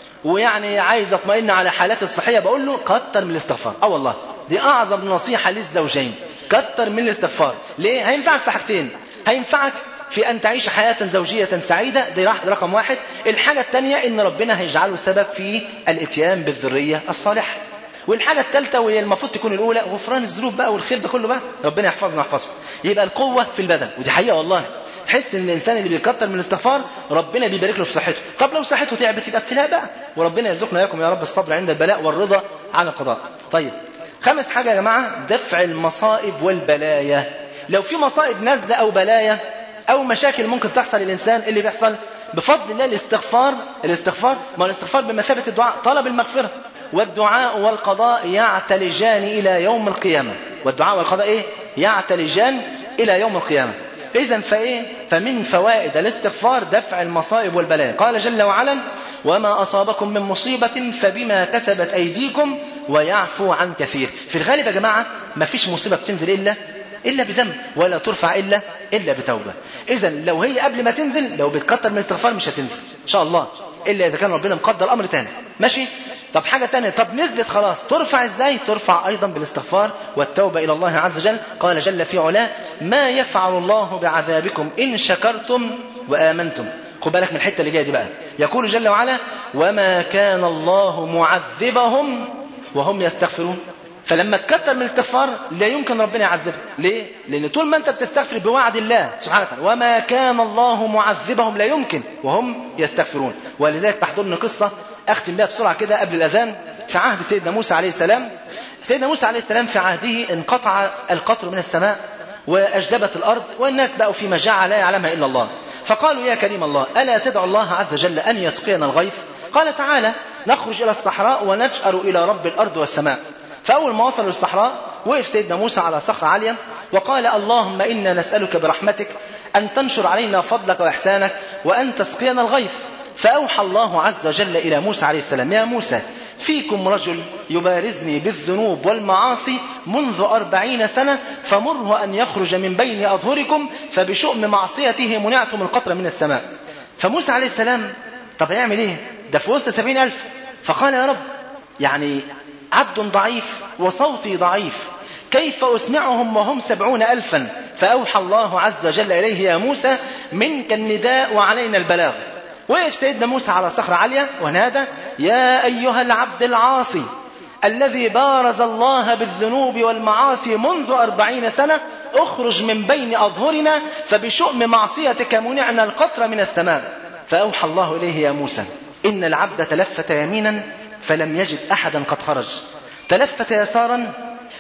D: ويعني عايز اطمئن على حالاته الصحيه بقول له كتر من الاستغفار اه والله دي اعظم نصيحه للزوجين كتر من الاستغفار ليه هينفعك في حاجتين هينفعك في ان تعيش حياه زوجيه سعيده دي راح- رقم واحد الحاجه الثانيه ان ربنا هيجعله سبب في الاتيان بالذريه الصالحه والحاجة الثالثة وهي المفروض تكون الأولى غفران الذنوب بقى والخير ده كله بقى ربنا يحفظنا ويحفظكم يبقى القوة في البدن ودي حقيقة والله تحس ان الانسان اللي بيكتر من الاستغفار ربنا بيبارك له في صحته طب لو صحته تعبت يبقى ابتلاء بقى وربنا يرزقنا اياكم يا رب الصبر عند البلاء والرضا عن القضاء طيب خامس حاجة يا جماعة دفع المصائب والبلايا لو في مصائب نازلة او بلايا او مشاكل ممكن تحصل للانسان اللي بيحصل بفضل الله الاستغفار الاستغفار ما هو الاستغفار بمثابة الدعاء طلب المغفرة والدعاء والقضاء يعتلجان الى يوم القيامة والدعاء والقضاء ايه يعتلجان الى يوم القيامة إذا فإيه؟ فمن فوائد الاستغفار دفع المصائب والبلايا، قال جل وعلا: وما أصابكم من مصيبة فبما كسبت أيديكم ويعفو عن كثير. في الغالب يا جماعة ما فيش مصيبة بتنزل إلا إلا بذنب ولا ترفع إلا إلا بتوبة. إذا لو هي قبل ما تنزل لو بتكتر من الاستغفار مش هتنزل إن شاء الله إلا إذا كان ربنا مقدر أمر تاني. ماشي؟ طب حاجة تانية طب نزلت خلاص ترفع ازاي ترفع ايضا بالاستغفار والتوبة الى الله عز وجل قال جل في علاه ما يفعل الله بعذابكم ان شكرتم وامنتم خد بالك من الحتة اللي جاية دي بقى يقول جل وعلا وما كان الله معذبهم وهم يستغفرون فلما تكتر من الاستغفار لا يمكن ربنا يعذبك ليه لان طول ما انت بتستغفر بوعد الله سبحانه وتعالى وما كان الله معذبهم لا يمكن وهم يستغفرون ولذلك تحضرني قصه اختم بها بسرعه كده قبل الاذان في عهد سيدنا موسى عليه السلام سيدنا موسى عليه السلام في عهده انقطع القطر من السماء واجدبت الارض والناس بقوا في مجاعه لا يعلمها الا الله فقالوا يا كريم الله الا تدعو الله عز وجل ان يسقينا الغيث قال تعالى نخرج الى الصحراء ونجأر الى رب الارض والسماء فأول ما وصلوا للصحراء وقف سيدنا موسى على صخرة عالية وقال اللهم إنا نسألك برحمتك أن تنشر علينا فضلك وإحسانك وأن تسقينا الغيث فأوحى الله عز وجل إلى موسى عليه السلام يا موسى فيكم رجل يبارزني بالذنوب والمعاصي منذ أربعين سنة فمره أن يخرج من بين أظهركم فبشؤم معصيته منعتم القطر من السماء فموسى عليه السلام طب هيعمل ايه ده في وسط سبعين ألف فقال يا رب يعني عبد ضعيف وصوتي ضعيف كيف أسمعهم وهم سبعون ألفا فأوحى الله عز وجل إليه يا موسى منك النداء وعلينا البلاغ وقف سيدنا موسى على صخرة عالية ونادى يا أيها العبد العاصي الذي بارز الله بالذنوب والمعاصي منذ أربعين سنة اخرج من بين أظهرنا فبشؤم معصيتك منعنا القطر من السماء فأوحى الله إليه يا موسى إن العبد تلفت يمينا فلم يجد أحدا قد خرج تلفت يسارا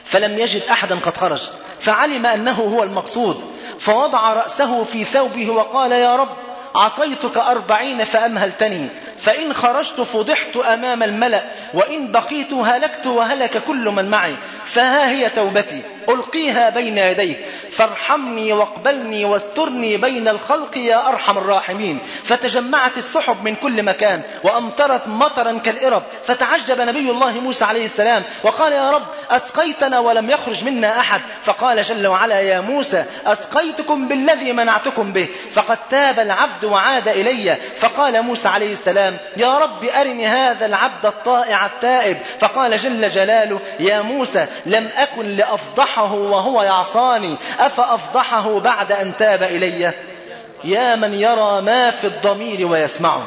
D: فلم يجد أحدا قد خرج فعلم أنه هو المقصود فوضع رأسه في ثوبه وقال يا رب عصيتك أربعين فأمهلتني فإن خرجت فضحت أمام الملأ وإن بقيت هلكت وهلك كل من معي فها هي توبتي ألقيها بين يديك فارحمني واقبلني واسترني بين الخلق يا أرحم الراحمين فتجمعت السحب من كل مكان وأمطرت مطرا كالإرب فتعجب نبي الله موسى عليه السلام وقال يا رب أسقيتنا ولم يخرج منا أحد فقال جل وعلا يا موسى أسقيتكم بالذي منعتكم به فقد تاب العبد وعاد إلي فقال موسى عليه السلام يا رب أرني هذا العبد الطائع التائب فقال جل جلاله يا موسى لم أكن لأفضحه وهو يعصاني أفأفضحه بعد أن تاب إلي يا من يرى ما في الضمير ويسمعه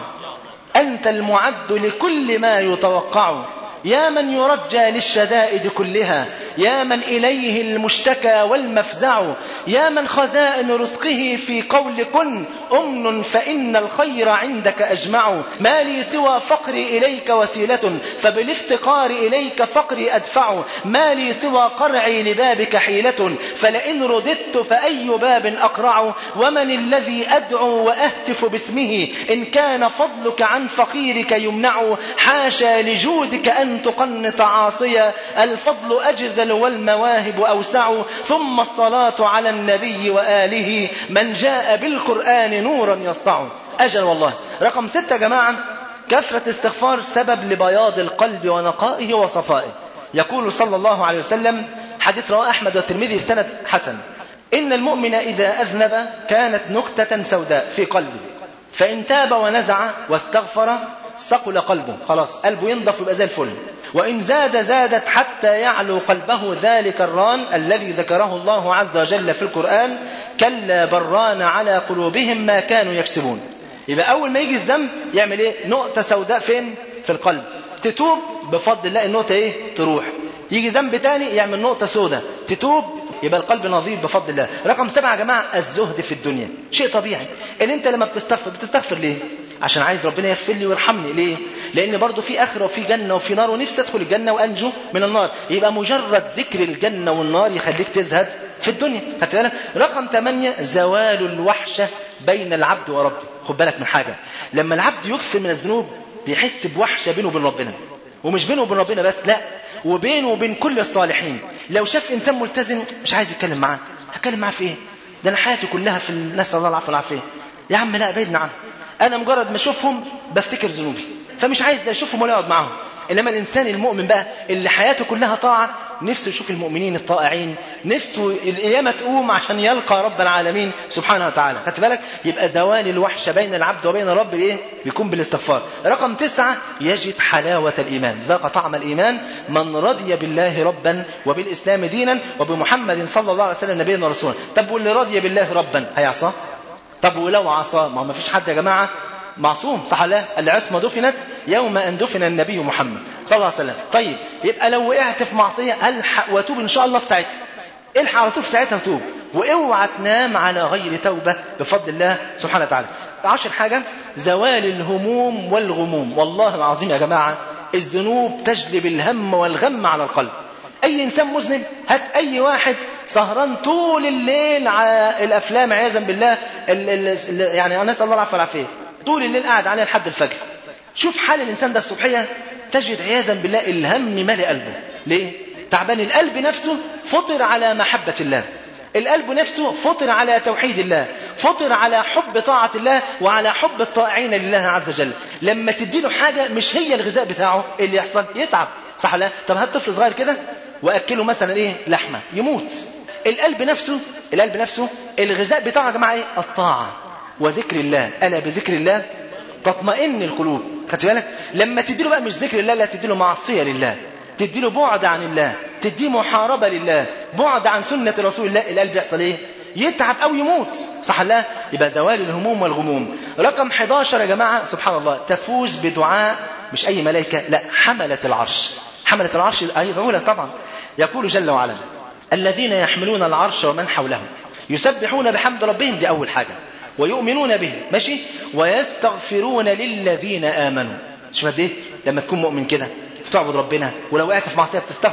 D: أنت المعد لكل ما يتوقع يا من يرجى للشدائد كلها يا من إليه المشتكى والمفزع يا من خزائن رزقه في قول كن أمن فإن الخير عندك أجمع ما لي سوى فقري إليك وسيلة فبالافتقار إليك فقري أدفع ما لي سوى قرعي لبابك حيلة فلئن رددت فأي باب أقرع ومن الذي أدعو وأهتف باسمه إن كان فضلك عن فقيرك يمنع حاشا لجودك أن تقنط عاصيا الفضل أجزل والمواهب أوسع ثم الصلاة على النبي وآله من جاء بالقرآن نورا يسطع أجل والله رقم ستة جماعة كثرة استغفار سبب لبياض القلب ونقائه وصفائه يقول صلى الله عليه وسلم حديث رواه أحمد والترمذي في سنة حسن إن المؤمن إذا أذنب كانت نكتة سوداء في قلبه فإن تاب ونزع واستغفر ثقل قلبه خلاص قلبه ينضف يبقى زي الفل وإن زاد زادت حتى يعلو قلبه ذلك الران الذي ذكره الله عز وجل في القرآن كلا بران على قلوبهم ما كانوا يكسبون يبقى أول ما يجي الذنب يعمل إيه نقطة سوداء فين في القلب تتوب بفضل الله النقطة إيه تروح يجي ذنب تاني يعمل نقطة سوداء تتوب يبقى القلب نظيف بفضل الله رقم سبعة يا جماعة الزهد في الدنيا شيء طبيعي ان انت لما بتستغفر بتستغفر ليه عشان عايز ربنا يغفر لي ويرحمني ليه لان برضو في اخره وفي جنه وفي نار ونفسي ادخل الجنه وانجو من النار يبقى مجرد ذكر الجنه والنار يخليك تزهد في الدنيا خدت بالك رقم 8 زوال الوحشه بين العبد وربه خد بالك من حاجه لما العبد يكثر من الذنوب بيحس بوحشه بينه وبين ربنا ومش بينه وبين ربنا بس لا وبينه وبين كل الصالحين لو شاف انسان ملتزم مش عايز يتكلم معاه هتكلم معاه في ايه ده انا حياتي كلها في نسال الله العفو والعافيه يا عم لا بعدنا عنه انا مجرد ما اشوفهم بفتكر ذنوبي فمش عايز لا اشوفهم ولا اقعد معاهم انما الانسان المؤمن بقى اللي حياته كلها طاعه نفسه يشوف المؤمنين الطائعين نفسه القيامه تقوم عشان يلقى رب العالمين سبحانه وتعالى خدت بالك يبقى زوال الوحشه بين العبد وبين الرب ايه بيكون بالاستغفار رقم تسعة يجد حلاوه الايمان ذاق طعم الايمان من رضي بالله ربا وبالاسلام دينا وبمحمد صلى الله عليه وسلم نبيا ورسولا طب واللي رضي بالله ربا هيعصاه طب ولو عصى ما ما فيش حد يا جماعه معصوم صح لا العصمه دفنت يوم ان دفن النبي محمد صلى الله عليه وسلم طيب يبقى لو وقعت في معصيه الحق واتوب ان شاء الله في ساعتها الحق على طول في ساعتها وتوب واوعى تنام على غير توبه بفضل الله سبحانه وتعالى عشر حاجه زوال الهموم والغموم والله العظيم يا جماعه الذنوب تجلب الهم والغم على القلب اي انسان مذنب هات اي واحد سهران طول الليل على الافلام عياذا بالله ال ال يعني نسال الله العفو والعافيه طول الليل قاعد عليها لحد الفجر شوف حال الانسان ده الصبحيه تجد عياذا بالله الهم ملء قلبه ليه تعبان القلب نفسه فطر على محبه الله القلب نفسه فطر على توحيد الله فطر على حب طاعة الله وعلى حب الطائعين لله عز وجل لما تديله حاجة مش هي الغذاء بتاعه اللي يحصل يتعب صح لا طب هات طفل صغير كده واكله مثلا ايه لحمه يموت القلب نفسه القلب نفسه الغذاء بتاعه يا جماعه ايه الطاعه وذكر الله الا بذكر الله تطمئن القلوب خدت بالك لما تديله بقى مش ذكر الله لا تديله معصيه لله تديله بعد عن الله تديه محاربه لله بعد عن سنه رسول الله القلب يحصل ايه يتعب او يموت صح لا يبقى زوال الهموم والغموم رقم 11 يا جماعه سبحان الله تفوز بدعاء مش اي ملائكه لا حمله العرش حمله العرش ايضا طبعا يقول جل وعلا الذين يحملون العرش ومن حوله يسبحون بحمد ربهم دي اول حاجه ويؤمنون به ماشي ويستغفرون للذين امنوا شوف قد ايه لما تكون مؤمن كده بتعبد ربنا ولو وقعت في معصيه بتستغفر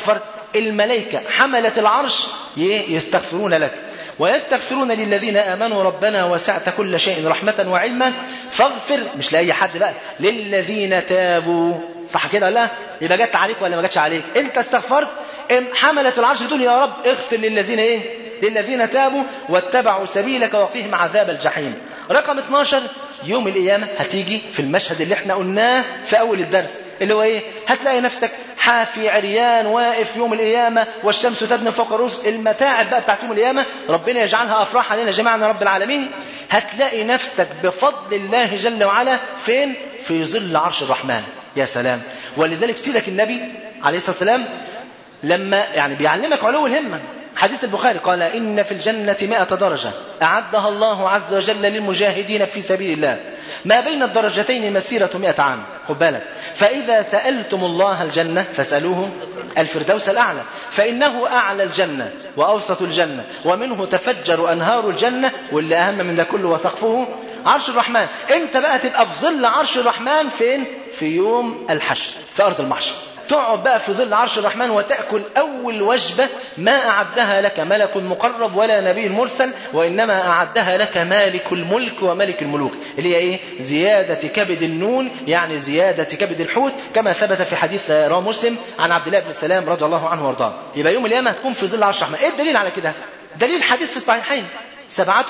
D: الملائكة حملة العرش ي- يستغفرون لك ويستغفرون للذين آمنوا ربنا وسعت كل شيء رحمة وعلما فاغفر مش لأي حد بقى للذين تابوا صح كده لا يبقى جت عليك ولا ما جاتش عليك انت استغفرت ام- حملة العرش تقول يا رب اغفر للذين ايه للذين تابوا واتبعوا سبيلك وقهم عذاب الجحيم رقم 12 يوم القيامة هتيجي في المشهد اللي احنا قلناه في أول الدرس اللي هو ايه هتلاقي نفسك حافي عريان واقف يوم القيامة والشمس تدنى فوق الرؤوس المتاعب بقى بتاعت يوم القيامة ربنا يجعلها أفراح علينا جميعا يا رب العالمين هتلاقي نفسك بفضل الله جل وعلا فين في ظل عرش الرحمن يا سلام ولذلك سيدك النبي عليه الصلاة والسلام لما يعني بيعلمك علو الهمة حديث البخاري قال إن في الجنة مئة درجة أعدها الله عز وجل للمجاهدين في سبيل الله ما بين الدرجتين مسيرة مئة عام خد بالك فإذا سألتم الله الجنة فاسألوه الفردوس الأعلى فإنه أعلى الجنة وأوسط الجنة ومنه تفجر أنهار الجنة واللي أهم من ده كله وسقفه عرش الرحمن انت بقى تبقى في ظل عرش الرحمن فين في يوم الحشر في أرض المحشر تقعد بقى في ظل عرش الرحمن وتأكل أول وجبة ما أعدها لك ملك مقرب ولا نبي مرسل وإنما أعدها لك مالك الملك وملك الملوك اللي هي إيه زيادة كبد النون يعني زيادة كبد الحوت كما ثبت في حديث رواه مسلم عن عبد الله بن سلام رضي الله عنه وارضاه يبقى يوم القيامة هتكون في ظل عرش الرحمن إيه الدليل على كده دليل حديث في الصحيحين سبعة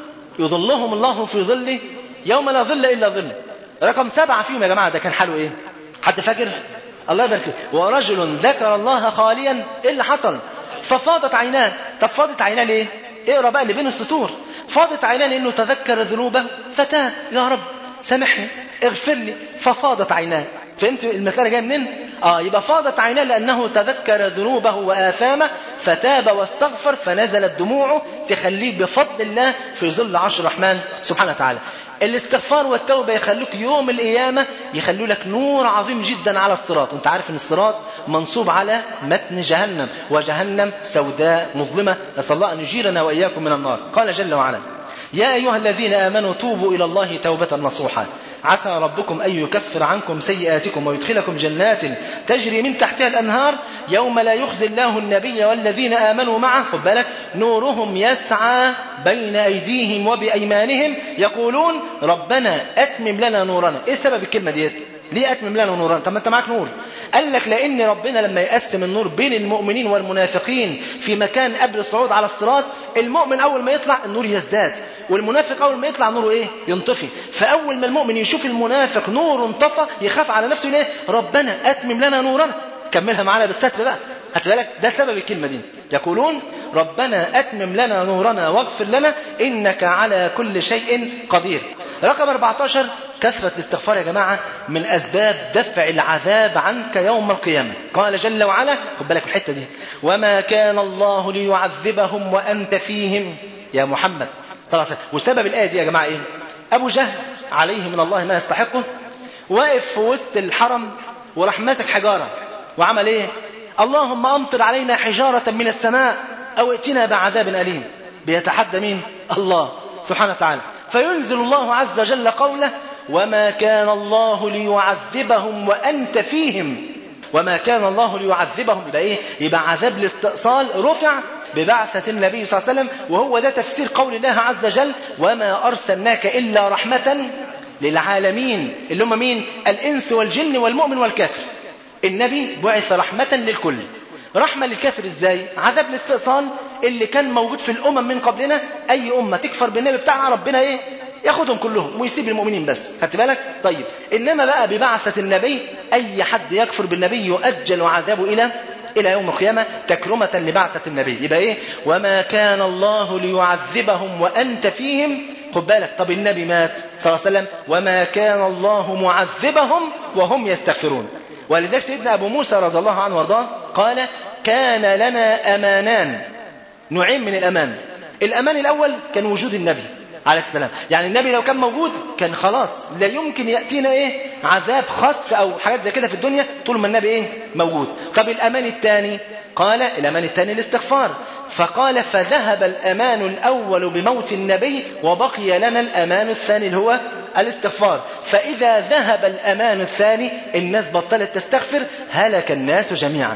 D: يظلهم الله في ظله يوم لا ظل إلا ظله رقم سبعة فيهم يا جماعة ده كان حاله إيه حد فاكر الله يبارك فيه ورجل ذكر الله خاليا ايه اللي حصل ففاضت عيناه طب فاضت عيناه ليه اقرا بقى اللي بين السطور فاضت عيناه لانه تذكر ذنوبه فتاب يا رب سامحني اغفر لي ففاضت عيناه فهمت المسألة جاية منين؟ اه يبقى فاضت عيناه لأنه تذكر ذنوبه وآثامه فتاب واستغفر فنزلت دموعه تخليه بفضل الله في ظل عرش الرحمن سبحانه وتعالى الاستغفار والتوبة يخلوك يوم القيامة يخلوا لك نور عظيم جدا على الصراط وانت عارف ان الصراط منصوب على متن جهنم وجهنم سوداء مظلمة نسأل الله أن يجيرنا وإياكم من النار قال جل وعلا يا أيها الذين آمنوا توبوا إلى الله توبة نصوحا عسى ربكم أن يكفر عنكم سيئاتكم ويدخلكم جنات تجري من تحتها الأنهار يوم لا يخزي الله النبي والذين آمنوا معه خد بالك نورهم يسعى بين أيديهم وبأيمانهم يقولون ربنا أتمم لنا نورنا إيه سبب الكلمة ديت ليه أتمم لنا نورنا طب ما أنت معاك نور قال لك لأن ربنا لما يقسم النور بين المؤمنين والمنافقين في مكان قبل الصعود على الصراط المؤمن أول ما يطلع النور يزداد والمنافق أول ما يطلع نوره إيه ينطفي فأول ما المؤمن يشوف المنافق نور انطفى يخاف على نفسه ليه ربنا أتمم لنا نورنا كملها معانا بالستر بقى هات بالك ده سبب الكلمة دي يقولون ربنا أتمم لنا نورنا واغفر لنا إنك على كل شيء قدير رقم 14 كثرة الاستغفار يا جماعة من أسباب دفع العذاب عنك يوم القيامة قال جل وعلا خد بالك الحتة دي وما كان الله ليعذبهم وأنت فيهم يا محمد صلى الله عليه وسلم وسبب الآية دي يا جماعة إيه أبو جهل عليه من الله ما يستحقه واقف في وسط الحرم وراح ماسك حجارة وعمل إيه اللهم أمطر علينا حجارة من السماء أو ائتنا بعذاب أليم بيتحدى مين الله سبحانه وتعالى فينزل الله عز وجل قوله وما كان الله ليعذبهم وأنت فيهم وما كان الله ليعذبهم يبقى ايه يبقى عذاب الاستئصال رفع ببعثة النبي صلى الله عليه وسلم وهو ده تفسير قول الله عز وجل وما أرسلناك إلا رحمة للعالمين اللي هم مين الإنس والجن والمؤمن والكافر النبي بعث رحمة للكل رحمة للكافر ازاي عذاب الاستئصال اللي كان موجود في الأمم من قبلنا أي أمة تكفر بالنبي بتاعها ربنا ايه ياخدهم كلهم ويسيب المؤمنين بس خدت بالك طيب انما بقى ببعثة النبي اي حد يكفر بالنبي يؤجل عذابه الى الى يوم القيامة تكرمة لبعثة النبي يبقى ايه وما كان الله ليعذبهم وانت فيهم خد بالك طب النبي مات صلى الله عليه وسلم وما كان الله معذبهم وهم يستغفرون ولذلك سيدنا ابو موسى رضي الله عنه وارضاه قال كان لنا امانان نوعين من الامان الامان الاول كان وجود النبي عليه السلام يعني النبي لو كان موجود كان خلاص لا يمكن يأتينا ايه عذاب خسف او حاجات زي كده في الدنيا طول ما النبي ايه موجود طب الامان الثاني قال الامان الثاني الاستغفار فقال فذهب الامان الاول بموت النبي وبقي لنا الامان الثاني اللي هو الاستغفار فاذا ذهب الامان الثاني الناس بطلت تستغفر هلك الناس جميعا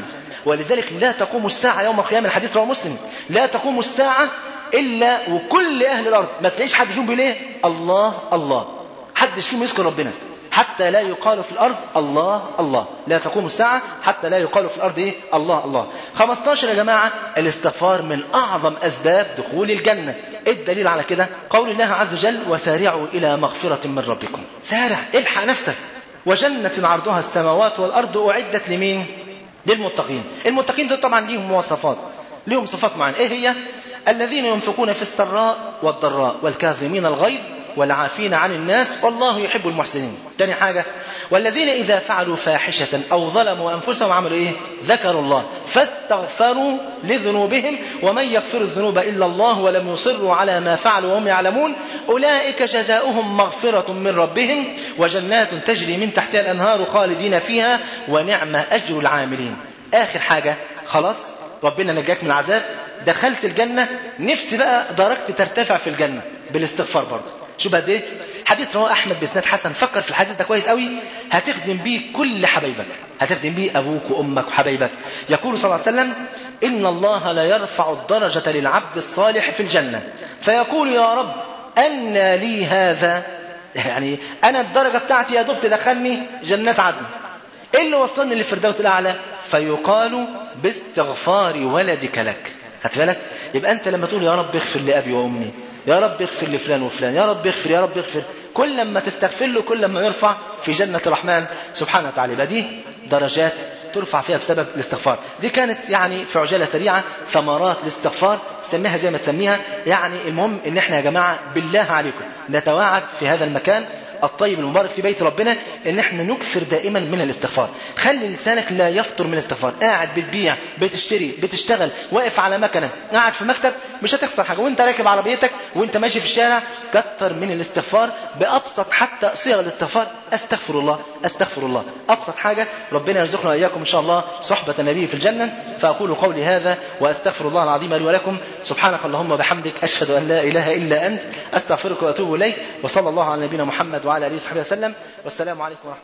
D: ولذلك لا تقوم الساعة يوم القيامة الحديث رواه مسلم لا تقوم الساعة إلا وكل أهل الأرض ما تلاقيش حد فيهم بيقول إيه الله الله حدش فيهم يذكر ربنا حتى لا يقال في الأرض الله الله لا تقوم الساعة حتى لا يقال في الأرض إيه الله الله 15 يا جماعة الاستغفار من أعظم أسباب دخول الجنة إيه الدليل على كده قول الله عز وجل وسارعوا إلى مغفرة من ربكم سارع الحق نفسك وجنة عرضها السماوات والأرض أعدت لمين للمتقين المتقين دول طبعا ليهم مواصفات ليهم صفات معينة إيه هي الذين ينفقون في السراء والضراء والكاظمين الغيظ والعافين عن الناس والله يحب المحسنين تاني حاجة والذين إذا فعلوا فاحشة أو ظلموا أنفسهم عملوا إيه ذكروا الله فاستغفروا لذنوبهم ومن يغفر الذنوب إلا الله ولم يصروا على ما فعلوا وهم يعلمون أولئك جزاؤهم مغفرة من ربهم وجنات تجري من تحتها الأنهار خالدين فيها ونعم أجر العاملين آخر حاجة خلاص ربنا نجاك من العذاب دخلت الجنة نفسي بقى درجتي ترتفع في الجنة بالاستغفار برضه شوف قد ايه حديث رواه احمد باسناد حسن فكر في الحديث ده كويس قوي هتخدم بيه كل حبايبك هتخدم بيه ابوك وامك وحبايبك يقول صلى الله عليه وسلم ان الله لا يرفع الدرجه للعبد الصالح في الجنه فيقول يا رب ان لي هذا يعني انا الدرجه بتاعتي يا دوب تدخلني جنات عدن ايه اللي وصلني للفردوس الاعلى فيقال باستغفار ولدك لك خدت بالك يبقى انت لما تقول يا رب اغفر لابي وامي يا رب اغفر لفلان وفلان يا رب اغفر يا رب اغفر كل ما تستغفر له كل ما يرفع في جنة الرحمن سبحانه وتعالى يبقى دي درجات ترفع فيها بسبب الاستغفار دي كانت يعني في عجالة سريعة ثمرات الاستغفار سميها زي ما تسميها يعني المهم ان احنا يا جماعة بالله عليكم نتواعد في هذا المكان الطيب المبارك في بيت ربنا ان احنا نكثر دائما من الاستغفار خلي لسانك لا يفطر من الاستغفار قاعد بتبيع بتشتري بتشتغل واقف على مكنه قاعد في مكتب مش هتخسر حاجه وانت راكب عربيتك وانت ماشي في الشارع كتر من الاستغفار بابسط حتى صيغ الاستغفار استغفر الله استغفر الله ابسط حاجه ربنا يرزقنا واياكم ان شاء الله صحبه النبي في الجنه فاقول قولي هذا واستغفر الله العظيم لي ولكم سبحانك اللهم وبحمدك اشهد ان لا اله الا انت استغفرك واتوب اليك وصلى الله على نبينا محمد وعلى اله وصحبه وسلم والسلام عليكم ورحمه